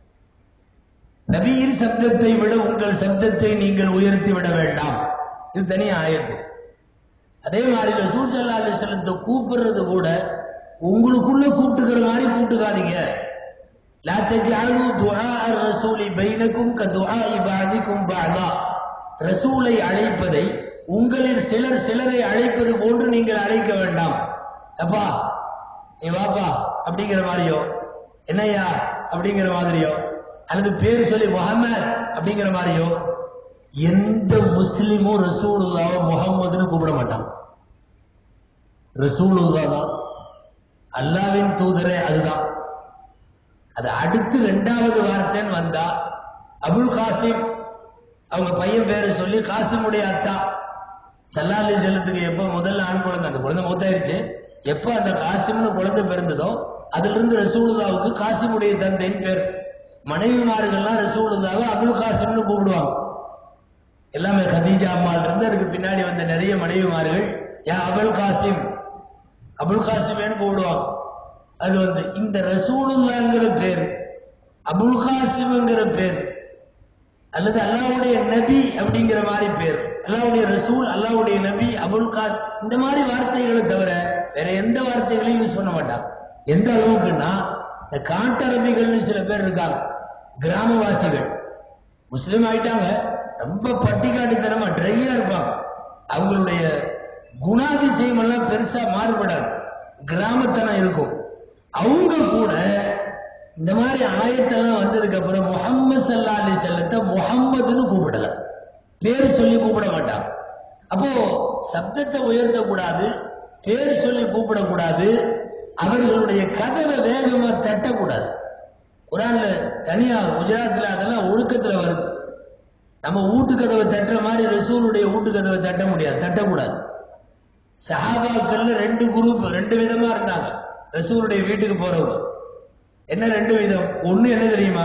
நபியின் சப்தத்தை விட உங்கள் சப்தத்தை நீங்கள் உயர்த்தி விட வேண்டாம் இது தனி ஆயத்து அதே மாதிரி ரசூல் ஸல்லல்லாஹு அலைஹி வஸல்லத்தை கூப்பிடுறது கூட உங்களுக்குள்ள கூப்பிட்டுக்கிற மாதிரி கூப்பிட்டுக்காதீங்க லா தஜ்அலு துஆ ரசூலி பைனக்கும் கதுஆஇ பஅதிக்கும் பஅதா ரசூலை அழைப்பதை உங்களில் சிலர் சிலரை அழைப்பது போன்று நீங்கள் அழைக்க வேண்டாம் அப்பா நீ வாப்பா அப்படிங்கிற மாதிரியோ என்னய்யா அப்படிங்கிற மாதிரியோ அல்லது பேர் சொல்லி முஹம்மத் அப்படிங்கிற மாதிரியோ எந்த முஸ்லிமும் ரசூலுல்லாவை முகம்மதுன்னு கூப்பிட மாட்டான் ரசூலுல்லா தான் அல்லாவின் தூதரே அதுதான் அது அடுத்து ரெண்டாவது வார்த்தைன்னு வந்தா அபுல் காசிம் அவங்க பையன் பேரை சொல்லி காசிமுடைய அத்தா சல்லாலி செல்லத்துக்கு எப்போ முதல்ல ஆண் குழந்தை அந்த குழந்தை மூத்தாயிருச்சு எப்போ அந்த காசிம்னு குழந்தை பிறந்ததோ அதுல இருந்து ரசூலுல்லாவுக்கு காசிமுடைய தந்தைன்னு பேர் மனைவிமார்கள்லாம் ரசூலுல்லாவை அபுல் காசிம்னு கூப்பிடுவாங்க எல்லாமே கதீஜா அம்மாள் இருந்து அதுக்கு பின்னாடி வந்த நிறைய மனைவிமார்கள் யா அபுல் காசிம் அபுல் காசிமேன்னு கூப்பிடுவாங்க அது வந்து இந்த ரசூலுல்லாங்கிற பேர் அபுல் காசிம்ங்கிற பேர் அல்லது அல்லாஹ்வுடைய நபி அப்படிங்கிற மாதிரி பேர் அல்லாஹ்வுடைய ரசூல் அல்லாஹ்வுடைய நபி அபுல் காஸ் இந்த மாதிரி வார்த்தைகளை தவிர வேற எந்த வார்த்தைகளையும் யூஸ் பண்ண மாட்டாங்க எந்த அளவுக்குன்னா இந்த காட்டரபிகள்னு சில பேர் இருக்காங்க கிராமவாசிகள் முஸ்லிம் ஆயிட்டாங்க ரொம்ப பட்டிக்காட்டுத்தனமா ட்ரையா இருப்பாங்க அவங்களுடைய குணாதிசயம் எல்லாம் பெருசா மாறுபடாது கிராமத்தனம் இருக்கும் அவங்க கூட இந்த மாதிரி ஆயத்தெல்லாம் வந்ததுக்கு அப்புறம் முகம்மது சல்லா அலி செல்லத்தை முகம்மதுன்னு கூப்பிடல பேர் சொல்லி கூப்பிட மாட்டாங்க அப்போ சப்தத்தை உயர்த்த கூடாது பேர் சொல்லி கூப்பிடக்கூடாது அவர்களுடைய கதவை வேகமா தட்டக்கூடாது குரான்ல தனியா குஜராத்ல அதெல்லாம் ஒழுக்கத்துல வருது நம்ம வீட்டு கதவை தட்டுற மாதிரி ரசூலுடைய வீட்டு கதவை தட்ட முடியாது தட்டக்கூடாது சஹாபாக்கள்ல ரெண்டு குரூப் ரெண்டு விதமா இருந்தாங்க ரசூலுடைய வீட்டுக்கு போறவங்க என்ன ரெண்டு விதம் ஒண்ணு என்ன தெரியுமா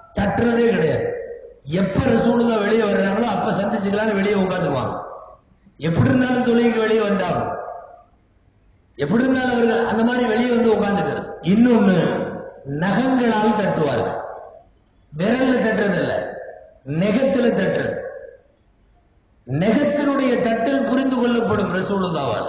தட்டுறதே கிடையாது எப்ப ரசூலுல்லா வெளியே வர்றாங்களோ அப்ப சந்திச்சுக்கலாம்னு வெளியே உட்காந்துக்குவாங்க எப்படி இருந்தாலும் தொழுகைக்கு வெளியே வந்தாங்க எப்படி இருந்தாலும் அவர்கள் அந்த மாதிரி வெளியே வந்து உட்கார்ந்துக்கிறது இன்னொன்னு நகங்களால் தட்டுவார்கள் விரல்ல தட்டுறதில்ல நெகத்துல தட்டுறது நெகத்தினுடைய தட்டல் புரிந்து கொள்ளப்படும் ரசூலுல்லாவால்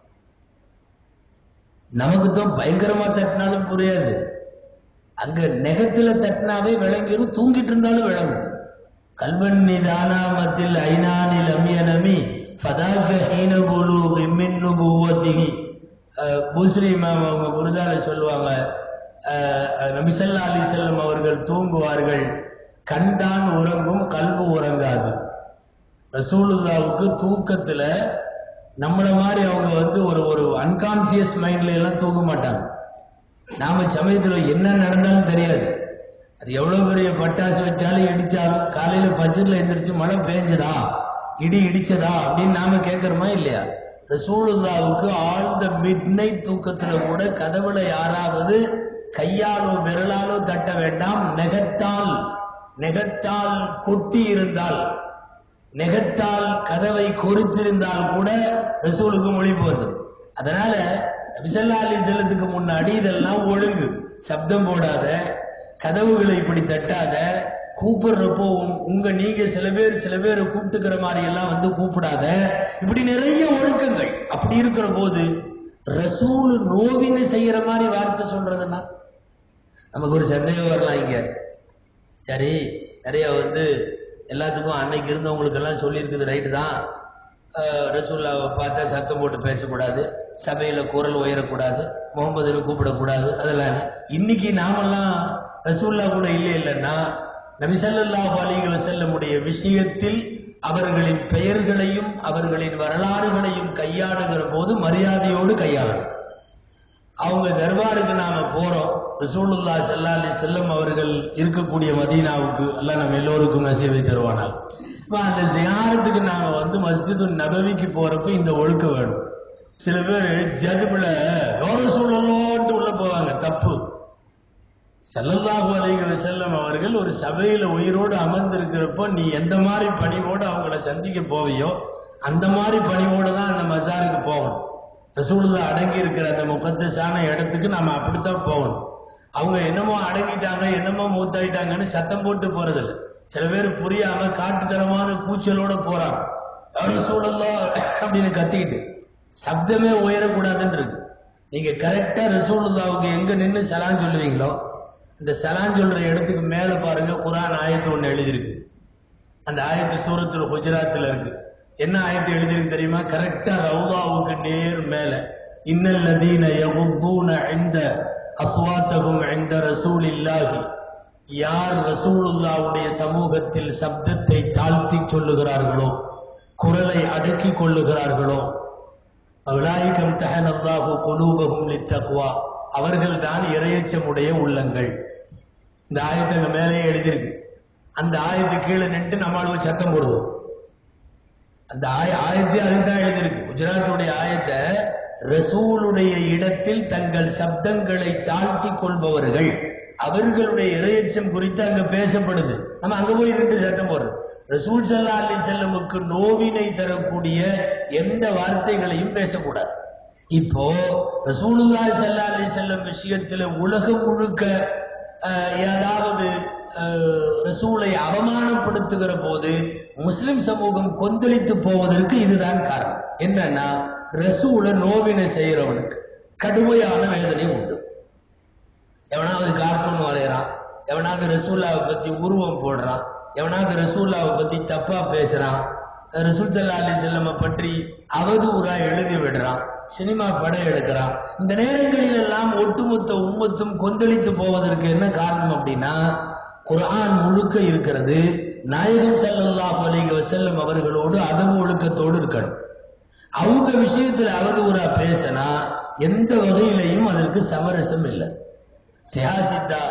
நமக்கு தான் பயங்கரமா தட்டினாலும் புரியாது அங்க நெகத்துல தட்டினாவே விளங்கிடும் தூங்கிட்டு இருந்தாலும் விளங்கும் கல்வன் நிதானாமத்தில் ஐநானில் அமியனமி ஃபதாக ஹீன புலு மின்னு பூவத்திகி பூஸ்ரீ இமாம் அவங்க குருதால சொல்லுவாங்க அஹ், நபிசல்லா அலி செல்லம் அவர்கள் தூங்குவார்கள் கண்தான் உறங்கும் கல்வு உறங்காது ரசூலுல்லாவுக்கு தூக்கத்துல நம்மள மாதிரி அவங்க வந்து ஒரு ஒரு அன்கான்சியஸ் மைண்ட்ல எல்லாம் தூங்க மாட்டாங்க நாம சமயத்துல என்ன நடந்தாலும் தெரியாது அது எவ்வளவு பெரிய பட்டாசு வச்சாலும் இடிச்சாலும் காலையில பச்சரில் எந்திரிச்சு மழை பெஞ்சதா இடி இடிச்சதா அப்படின்னு நாம கேட்கிறோமா இல்லையா ரசூலுல்லாவுக்கு ஆழ்ந்த மிட் நைட் தூக்கத்துல கூட கதவுல யாராவது கையாலோ விரலாலோ தட்ட வேண்டாம் நெகத்தால் நெகத்தால் கொட்டி இருந்தால் நெகத்தால் கதவை கொறித்திருந்தால் கூட ரசூலுக்கு மொழிப்பு வந்துடும் அதனால நபிசல்லா அலி செல்லத்துக்கு முன்னாடி இதெல்லாம் ஒழுங்கு சப்தம் போடாத கதவுகளை இப்படி தட்டாத கூப்பிடுறப்போ உங்க- உங்க நீங்க சில பேர் சில பேர் கூப்பிட்டுக்கிற மாதிரி எல்லாம் வந்து கூப்பிடாத இப்படி நிறைய ஒழுக்கங்கள் அப்படி இருக்கிற போது ரசூல் நோவினை செய்யற மாதிரி வார்த்தை சொல்றதுன்னா நமக்கு ஒரு சந்தேகம் வரலாம் இங்க சரி நிறைய வந்து எல்லாத்துக்கும் அன்னைக்கு இருந்தவங்களுக்கு எல்லாம் சொல்லியிருக்குது ரைட்டு தான் அஹ், ரசூல்லாவை பார்த்தா சத்தம் போட்டு பேசக்கூடாது சபையில குரல் உயரக்கூடாது முகமதுன்னு கூப்பிடக்கூடாது அதெல்லாம் இல்ல. இன்னைக்கு நாமெல்லாம் ரசூல்லா கூட இல்லை இல்லைன்னா நபி ஸல்லல்லாஹு அலைஹி வஸல்லமுடைய விஷயத்தில் அவர்களின் பெயர்களையும் அவர்களின் வரலாறுகளையும் கையாளுகிற போது மரியாதையோடு கையாளணும் அவங்க தர்பாருக்கு நாம போறோம் ரசூலுல்லா ஸல்லல்லாஹு அலைஹி செல்லம் அவர்கள் இருக்கக்கூடிய மதீனாவுக்கு எல்லாம் நம்ம எல்லோருக்கும் நசீவை தருவானாங்க இப்ப அந்த ஜியாரத்துக்கு நாம வந்து மஸ்ஜிது நபவிக்கு போறப்ப இந்த ஒழுக்கம் வேணும் சில பேர் ஜதுபுல யோர சூழலோன்ட்டு உள்ள போவாங்க தப்பு ஸல்லல்லாஹு அலைஹி வஸல்லம் அவர்கள் ஒரு சபையில உயிரோடு அமர்ந்திருக்கிறப்போ நீ எந்த மாதிரி பணிவோடு அவங்கள சந்திக்க போவியோ அந்த மாதிரி பணிவோடு தான் அந்த மஜாருக்கு போகணும் ரசூலுல்லா அடங்கி இருக்கிற அந்த முகத்தஸான இடத்துக்கு நாம அப்படித்தான் போகணும் அவங்க என்னமோ அடங்கிட்டாங்க என்னமோ மூத்தாயிட்டாங்கன்னு சத்தம் போட்டு போறதில்ல சில பேர் புரியாம காட்டுத்தனமான கூச்சலோட போறாங்க ரசூலுல்லா அப்படின்னு கத்திக்கிட்டு சப்தமே உயரக்கூடாதுன்னு இருக்கு நீங்க கரெக்டா ரசூலுல்லாவுக்கு எங்க நின்னு சலான் சொல்லுவீங்களோ இந்த சலான் சொல்ற இடத்துக்கு மேல பாருங்க குர்ஆன் ஆயத்து ஒண்ணு எழுதியிருக்கு அந்த ஆயத்து சூரத்துல குஜராத்ல இருக்கு என்ன ஆயத்து எழுதியிருக்கு தெரியுமா கரெக்டா ரவுதாவுக்கு நேர் மேல இன்னல் லதீன யகுத்தூன இந்த அஸ்வாத்தகும் இந்த ரசூலில்லாஹி யார் ரசூலுல்லாவுடைய சமூகத்தில் சப்தத்தை தாழ்த்தி சொல்லுகிறார்களோ குரலை அடக்கிக் கொள்ளுகிறார்களோ அவுலாயிகம் தஹனல்லாஹு குலூபகும் லித்தக்வா அவர்கள் தான் இரையச்சமுடைய உள்ளங்கள் இந்த ஆயத்தை அங்க மேலேயே எழுதியிருக்கு அந்த ஆயத்து கீழே நின்று நம்மளும் சத்தம் போடுவோம் அந்த ஆய ஆயத்தை அதுதான் எழுதியிருக்கு குஜராத்துடைய ஆயத்தை ரசூலுடைய இடத்தில் தங்கள் சப்தங்களை தாழ்த்தி கொள்பவர்கள் அவர்களுடைய இரையச்சம் குறித்து அங்க பேசப்படுது நம்ம அங்க போய் நின்று சத்தம் போடுறது ரசூல் சல்லா அலி செல்லமுக்கு நோவினை தரக்கூடிய எந்த வார்த்தைகளையும் பேசக்கூடாது இப்போ ரசூலுல்லாஹி ஸல்லல்லாஹு அலைஹி வஸல்லம் விஷயத்துல உலகம் முழுக்க அஹ், ஏதாவது அஹ், ரசூலை அவமானப்படுத்துகிற போது முஸ்லிம் சமூகம் கொந்தளித்து போவதற்கு இதுதான் காரணம் என்னன்னா ரசூலை நோவினை செய்யறவனுக்கு கடுமையான வேதனை உண்டு எவனாவது கார்ட்டூன் வரையறான் எவனாவது ரசூல்லாவை பத்தி உருவம் போடுறான் எவனாவது ரசூல்லாவை பத்தி தப்பா பேசுறான் ரசூல் சல்லா அலி செல்லம பற்றி அவதூறா எழுதி விடுறான் சினிமா படம் எடுக்கிறான் இந்த நேரங்களில் எல்லாம் ஒட்டுமொத்த உம்மத்தும் கொந்தளித்து போவதற்கு என்ன காரணம் அப்படின்னா குர்ஆன் முழுக்க இருக்கிறது நாயகம் ஸல்லல்லாஹு அலைஹி வஸல்லம் அவர்களோடு அதவு ஒழுக்கத்தோடு இருக்கணும் அவங்க விஷயத்துல அவதூறா பேசினா எந்த வகையிலையும் அதற்கு சமரசம் இல்லை சியாசித்தா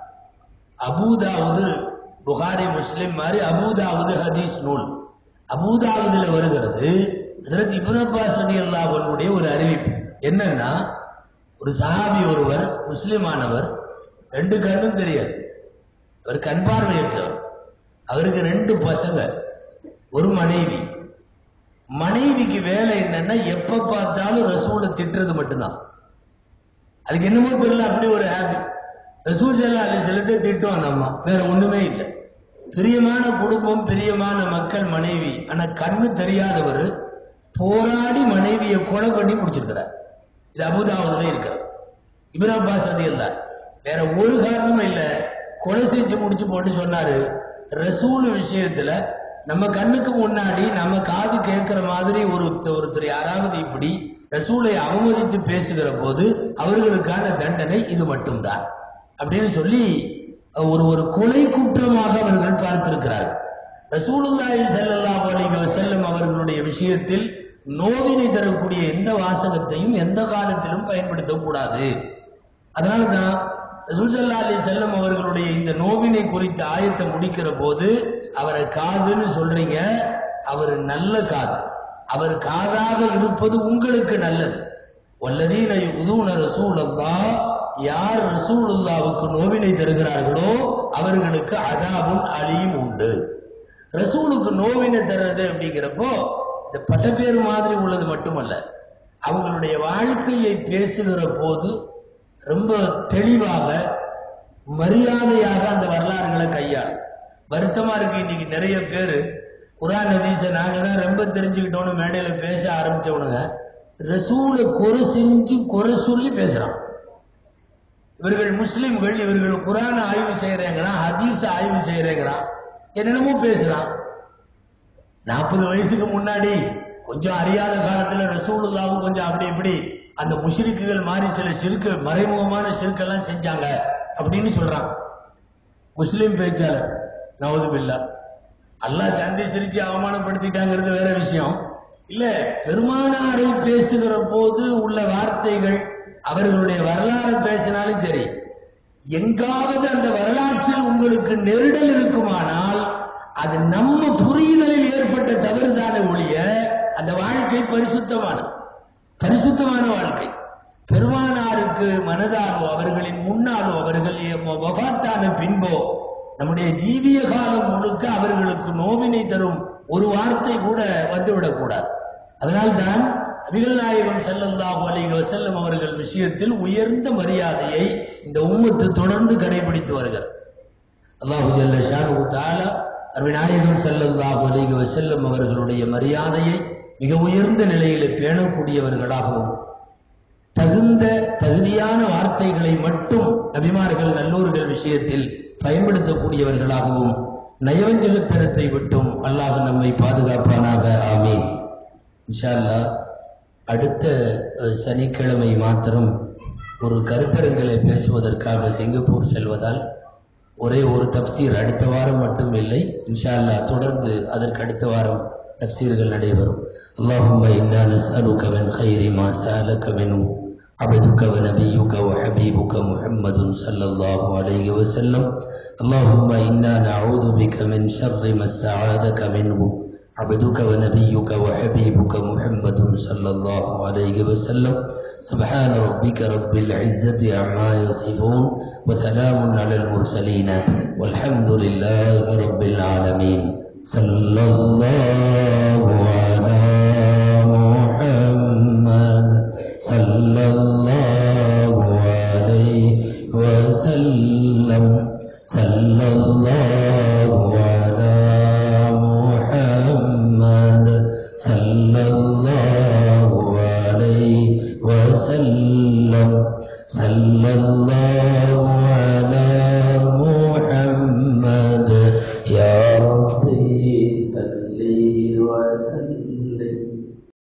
அபூதாவுது புகாரி முஸ்லிம் மாதிரி அபூதாவுது ஹதீஸ் நூல் அபூதாவுதுல வருகிறது அதற்கு இப்னு அப்பாஸ் ரலியல்லாஹு அன்ஹுடைய ஒரு அறிவிப்பு என்னன்னா ஒரு சஹாபி ஒருவர் முஸ்லிமானவர் ரெண்டு கண்ணும் தெரியாது அவர் கண் பார்வையற்றவர் அவருக்கு ரெண்டு பசங்க ஒரு மனைவி மனைவிக்கு வேலை என்னன்னா எப்ப பார்த்தாலும் ரசூலை திட்டுறது மட்டும்தான் அதுக்கு என்னமோ தெரியல அப்படி ஒரு ஹாபி ரசூல் செல்லா அலி செலுத்த திட்டம் அந்த அம்மா வேற ஒண்ணுமே இல்லை பிரியமான குடும்பம் பிரியமான மக்கள் மனைவி ஆனா கண்ணு தெரியாதவர் போராடி மனைவியை கொலை பண்ணி முடிச்சிருக்கிறார் இது அபுதாபுதுல இருக்கிறது இப்ராஹிம் அப்பாஸ் ரதி வேற ஒரு காரணமும் இல்ல கொலை செஞ்சு முடிச்சு போட்டு சொன்னாரு ரசூல் விஷயத்துல நம்ம கண்ணுக்கு முன்னாடி நம்ம காது கேட்கிற மாதிரி ஒரு ஒருத்தர் யாராவது இப்படி ரசூலை அவமதித்து பேசுகிற போது அவர்களுக்கான தண்டனை இது மட்டும்தான் அப்படின்னு சொல்லி ஒரு ஒரு கொலை குற்றமாக அவர்கள் பார்த்திருக்கிறார்கள் ரசூலுல்லாஹி ஸல்லல்லாஹு அலைஹி வஸல்லம் அவர்களுடைய விஷயத்தில் நோவினை தரக்கூடிய எந்த வாசகத்தையும் எந்த காலத்திலும் பயன்படுத்தக்கூடாது அதனால தான் ரசூலுல்லா அலி செல்லம் அவர்களுடைய இந்த நோவினை குறித்த ஆயத்தை முடிக்கிற போது அவரை காதுன்னு சொல்றீங்க அவர் நல்ல காது அவர் காதாக இருப்பது உங்களுக்கு நல்லது வல்லதீன உதூன ரசூலல்லா யார் ரசூலுல்லாவுக்கு நோவினை தருகிறார்களோ அவர்களுக்கு அதாபுன் அலியும் உண்டு ரசூலுக்கு நோவினை தர்றது அப்படிங்கிறப்போ இந்த பட்டப்பேர் மாதிரி உள்ளது மட்டுமல்ல அவங்களுடைய வாழ்க்கையை பேசுகிற போது ரொம்ப தெளிவாக மரியாதையாக அந்த வரலாறுகளை கையாள் வருத்தமா இருக்கு இன்னைக்கு நிறைய பேர் குரான் ஹதீஸ நாங்க தான் ரொம்ப தெரிஞ்சுக்கிட்டோம்னு மேடையில பேச ஆரம்பிச்சவனுங்க ரசூலை குறை செஞ்சு குறை சொல்லி பேசுறான் இவர்கள் முஸ்லிம்கள் இவர்கள் குரான ஆய்வு செய்யறேங்கிறான் ஹதீஸ ஆய்வு செய்யறேங்கிறான் என்னென்னமோ பேசுறான் நாற்பது வயசுக்கு முன்னாடி கொஞ்சம் அறியாத காலத்துல ரசூலுல்லாவும் கொஞ்சம் அப்படி இப்படி அந்த முஷ்ரிக்குகள் மாதிரி சில சிறுக்கு மறைமுகமான சிறுக்கெல்லாம் செஞ்சாங்க அப்படின்னு சொல்றான் முஸ்லிம் பேச்சாளர் நவது பில்லா அல்லாஹ் சந்தி சிரிச்சு அவமானப்படுத்திட்டாங்கிறது வேற விஷயம் இல்ல பெருமானாரை பேசுகிற போது உள்ள வார்த்தைகள் அவர்களுடைய வரலாறு பேசினாலும் சரி எங்காவது அந்த வரலாற்றில் உங்களுக்கு நெருடல் இருக்குமானால் அது நம்ம புரிதலில் ஏற்பட்ட தவறுதானே ஒழிய அந்த வாழ்க்கை பரிசுத்தமானது பரிசுத்தமான வாழ்க்கை பெருமானாருக்கு மனதாலோ அவர்களின் முன்னாலோ அவர்கள் வபாத்தான பின்போ நம்முடைய ஜீவிய காலம் முழுக்க அவர்களுக்கு நோவினை தரும் ஒரு வார்த்தை கூட வந்துவிடக்கூடாது அதனால்தான் நபிகள் நாயகம் ஸல்லல்லாஹு அலைஹி வஸல்லம் அவர்கள் விஷயத்தில் உயர்ந்த மரியாதையை இந்த உம்மத்து தொடர்ந்து கடைபிடித்து வருகிறது அல்லாஹு ஜல்ல ஷானு தஆலா அருவிநாயகம் ஸல்லல்லாஹு அலைஹி வஸல்லம் அவர்களுடைய மரியாதையை மிக உயர்ந்த நிலையிலே பேணக்கூடியவர்களாகவும் தகுந்த தகுதியான வார்த்தைகளை மட்டும் நபிமார்கள் நல்லோர்கள் விஷயத்தில் பயன்படுத்தக்கூடியவர்களாகவும் நயவஞ்சகத்தனத்தை விட்டும் அல்லாஹ் நம்மை பாதுகாப்பானாக ஆமீன் இன்ஷா அல்லாஹ் அடுத்த அஹ், சனிக்கிழமை மாத்திரம் ஒரு கருத்தரங்களை பேசுவதற்காக சிங்கப்பூர் செல்வதால் ஒரே ஒரு தப்சீர் அடுத்த வாரம் மட்டும் இல்லை இன்ஷா அல்லாஹ் தொடர்ந்து அதற்கு அடுத்த வாரம் தப்சீர்கள் நடைபெறும் اللهم إنا نسألك من خير ما سألك منه عبدك ونبيك وحبيبك محمد صلى الله عليه وسلم اللهم إنا نعوذ بك من شر ما استعاذك منه عبدك ونبيك وحبيبك محمد صلى الله عليه وسلم سبحان ربك رب العزة عما يصفون وسلام على المرسلين والحمد لله رب العالمين صلى الله على محمد صلى الله عليه وسلم صلى الله على محمد صلى الله عليه وسلم صلى الله على محمد يا ربي صل وسلم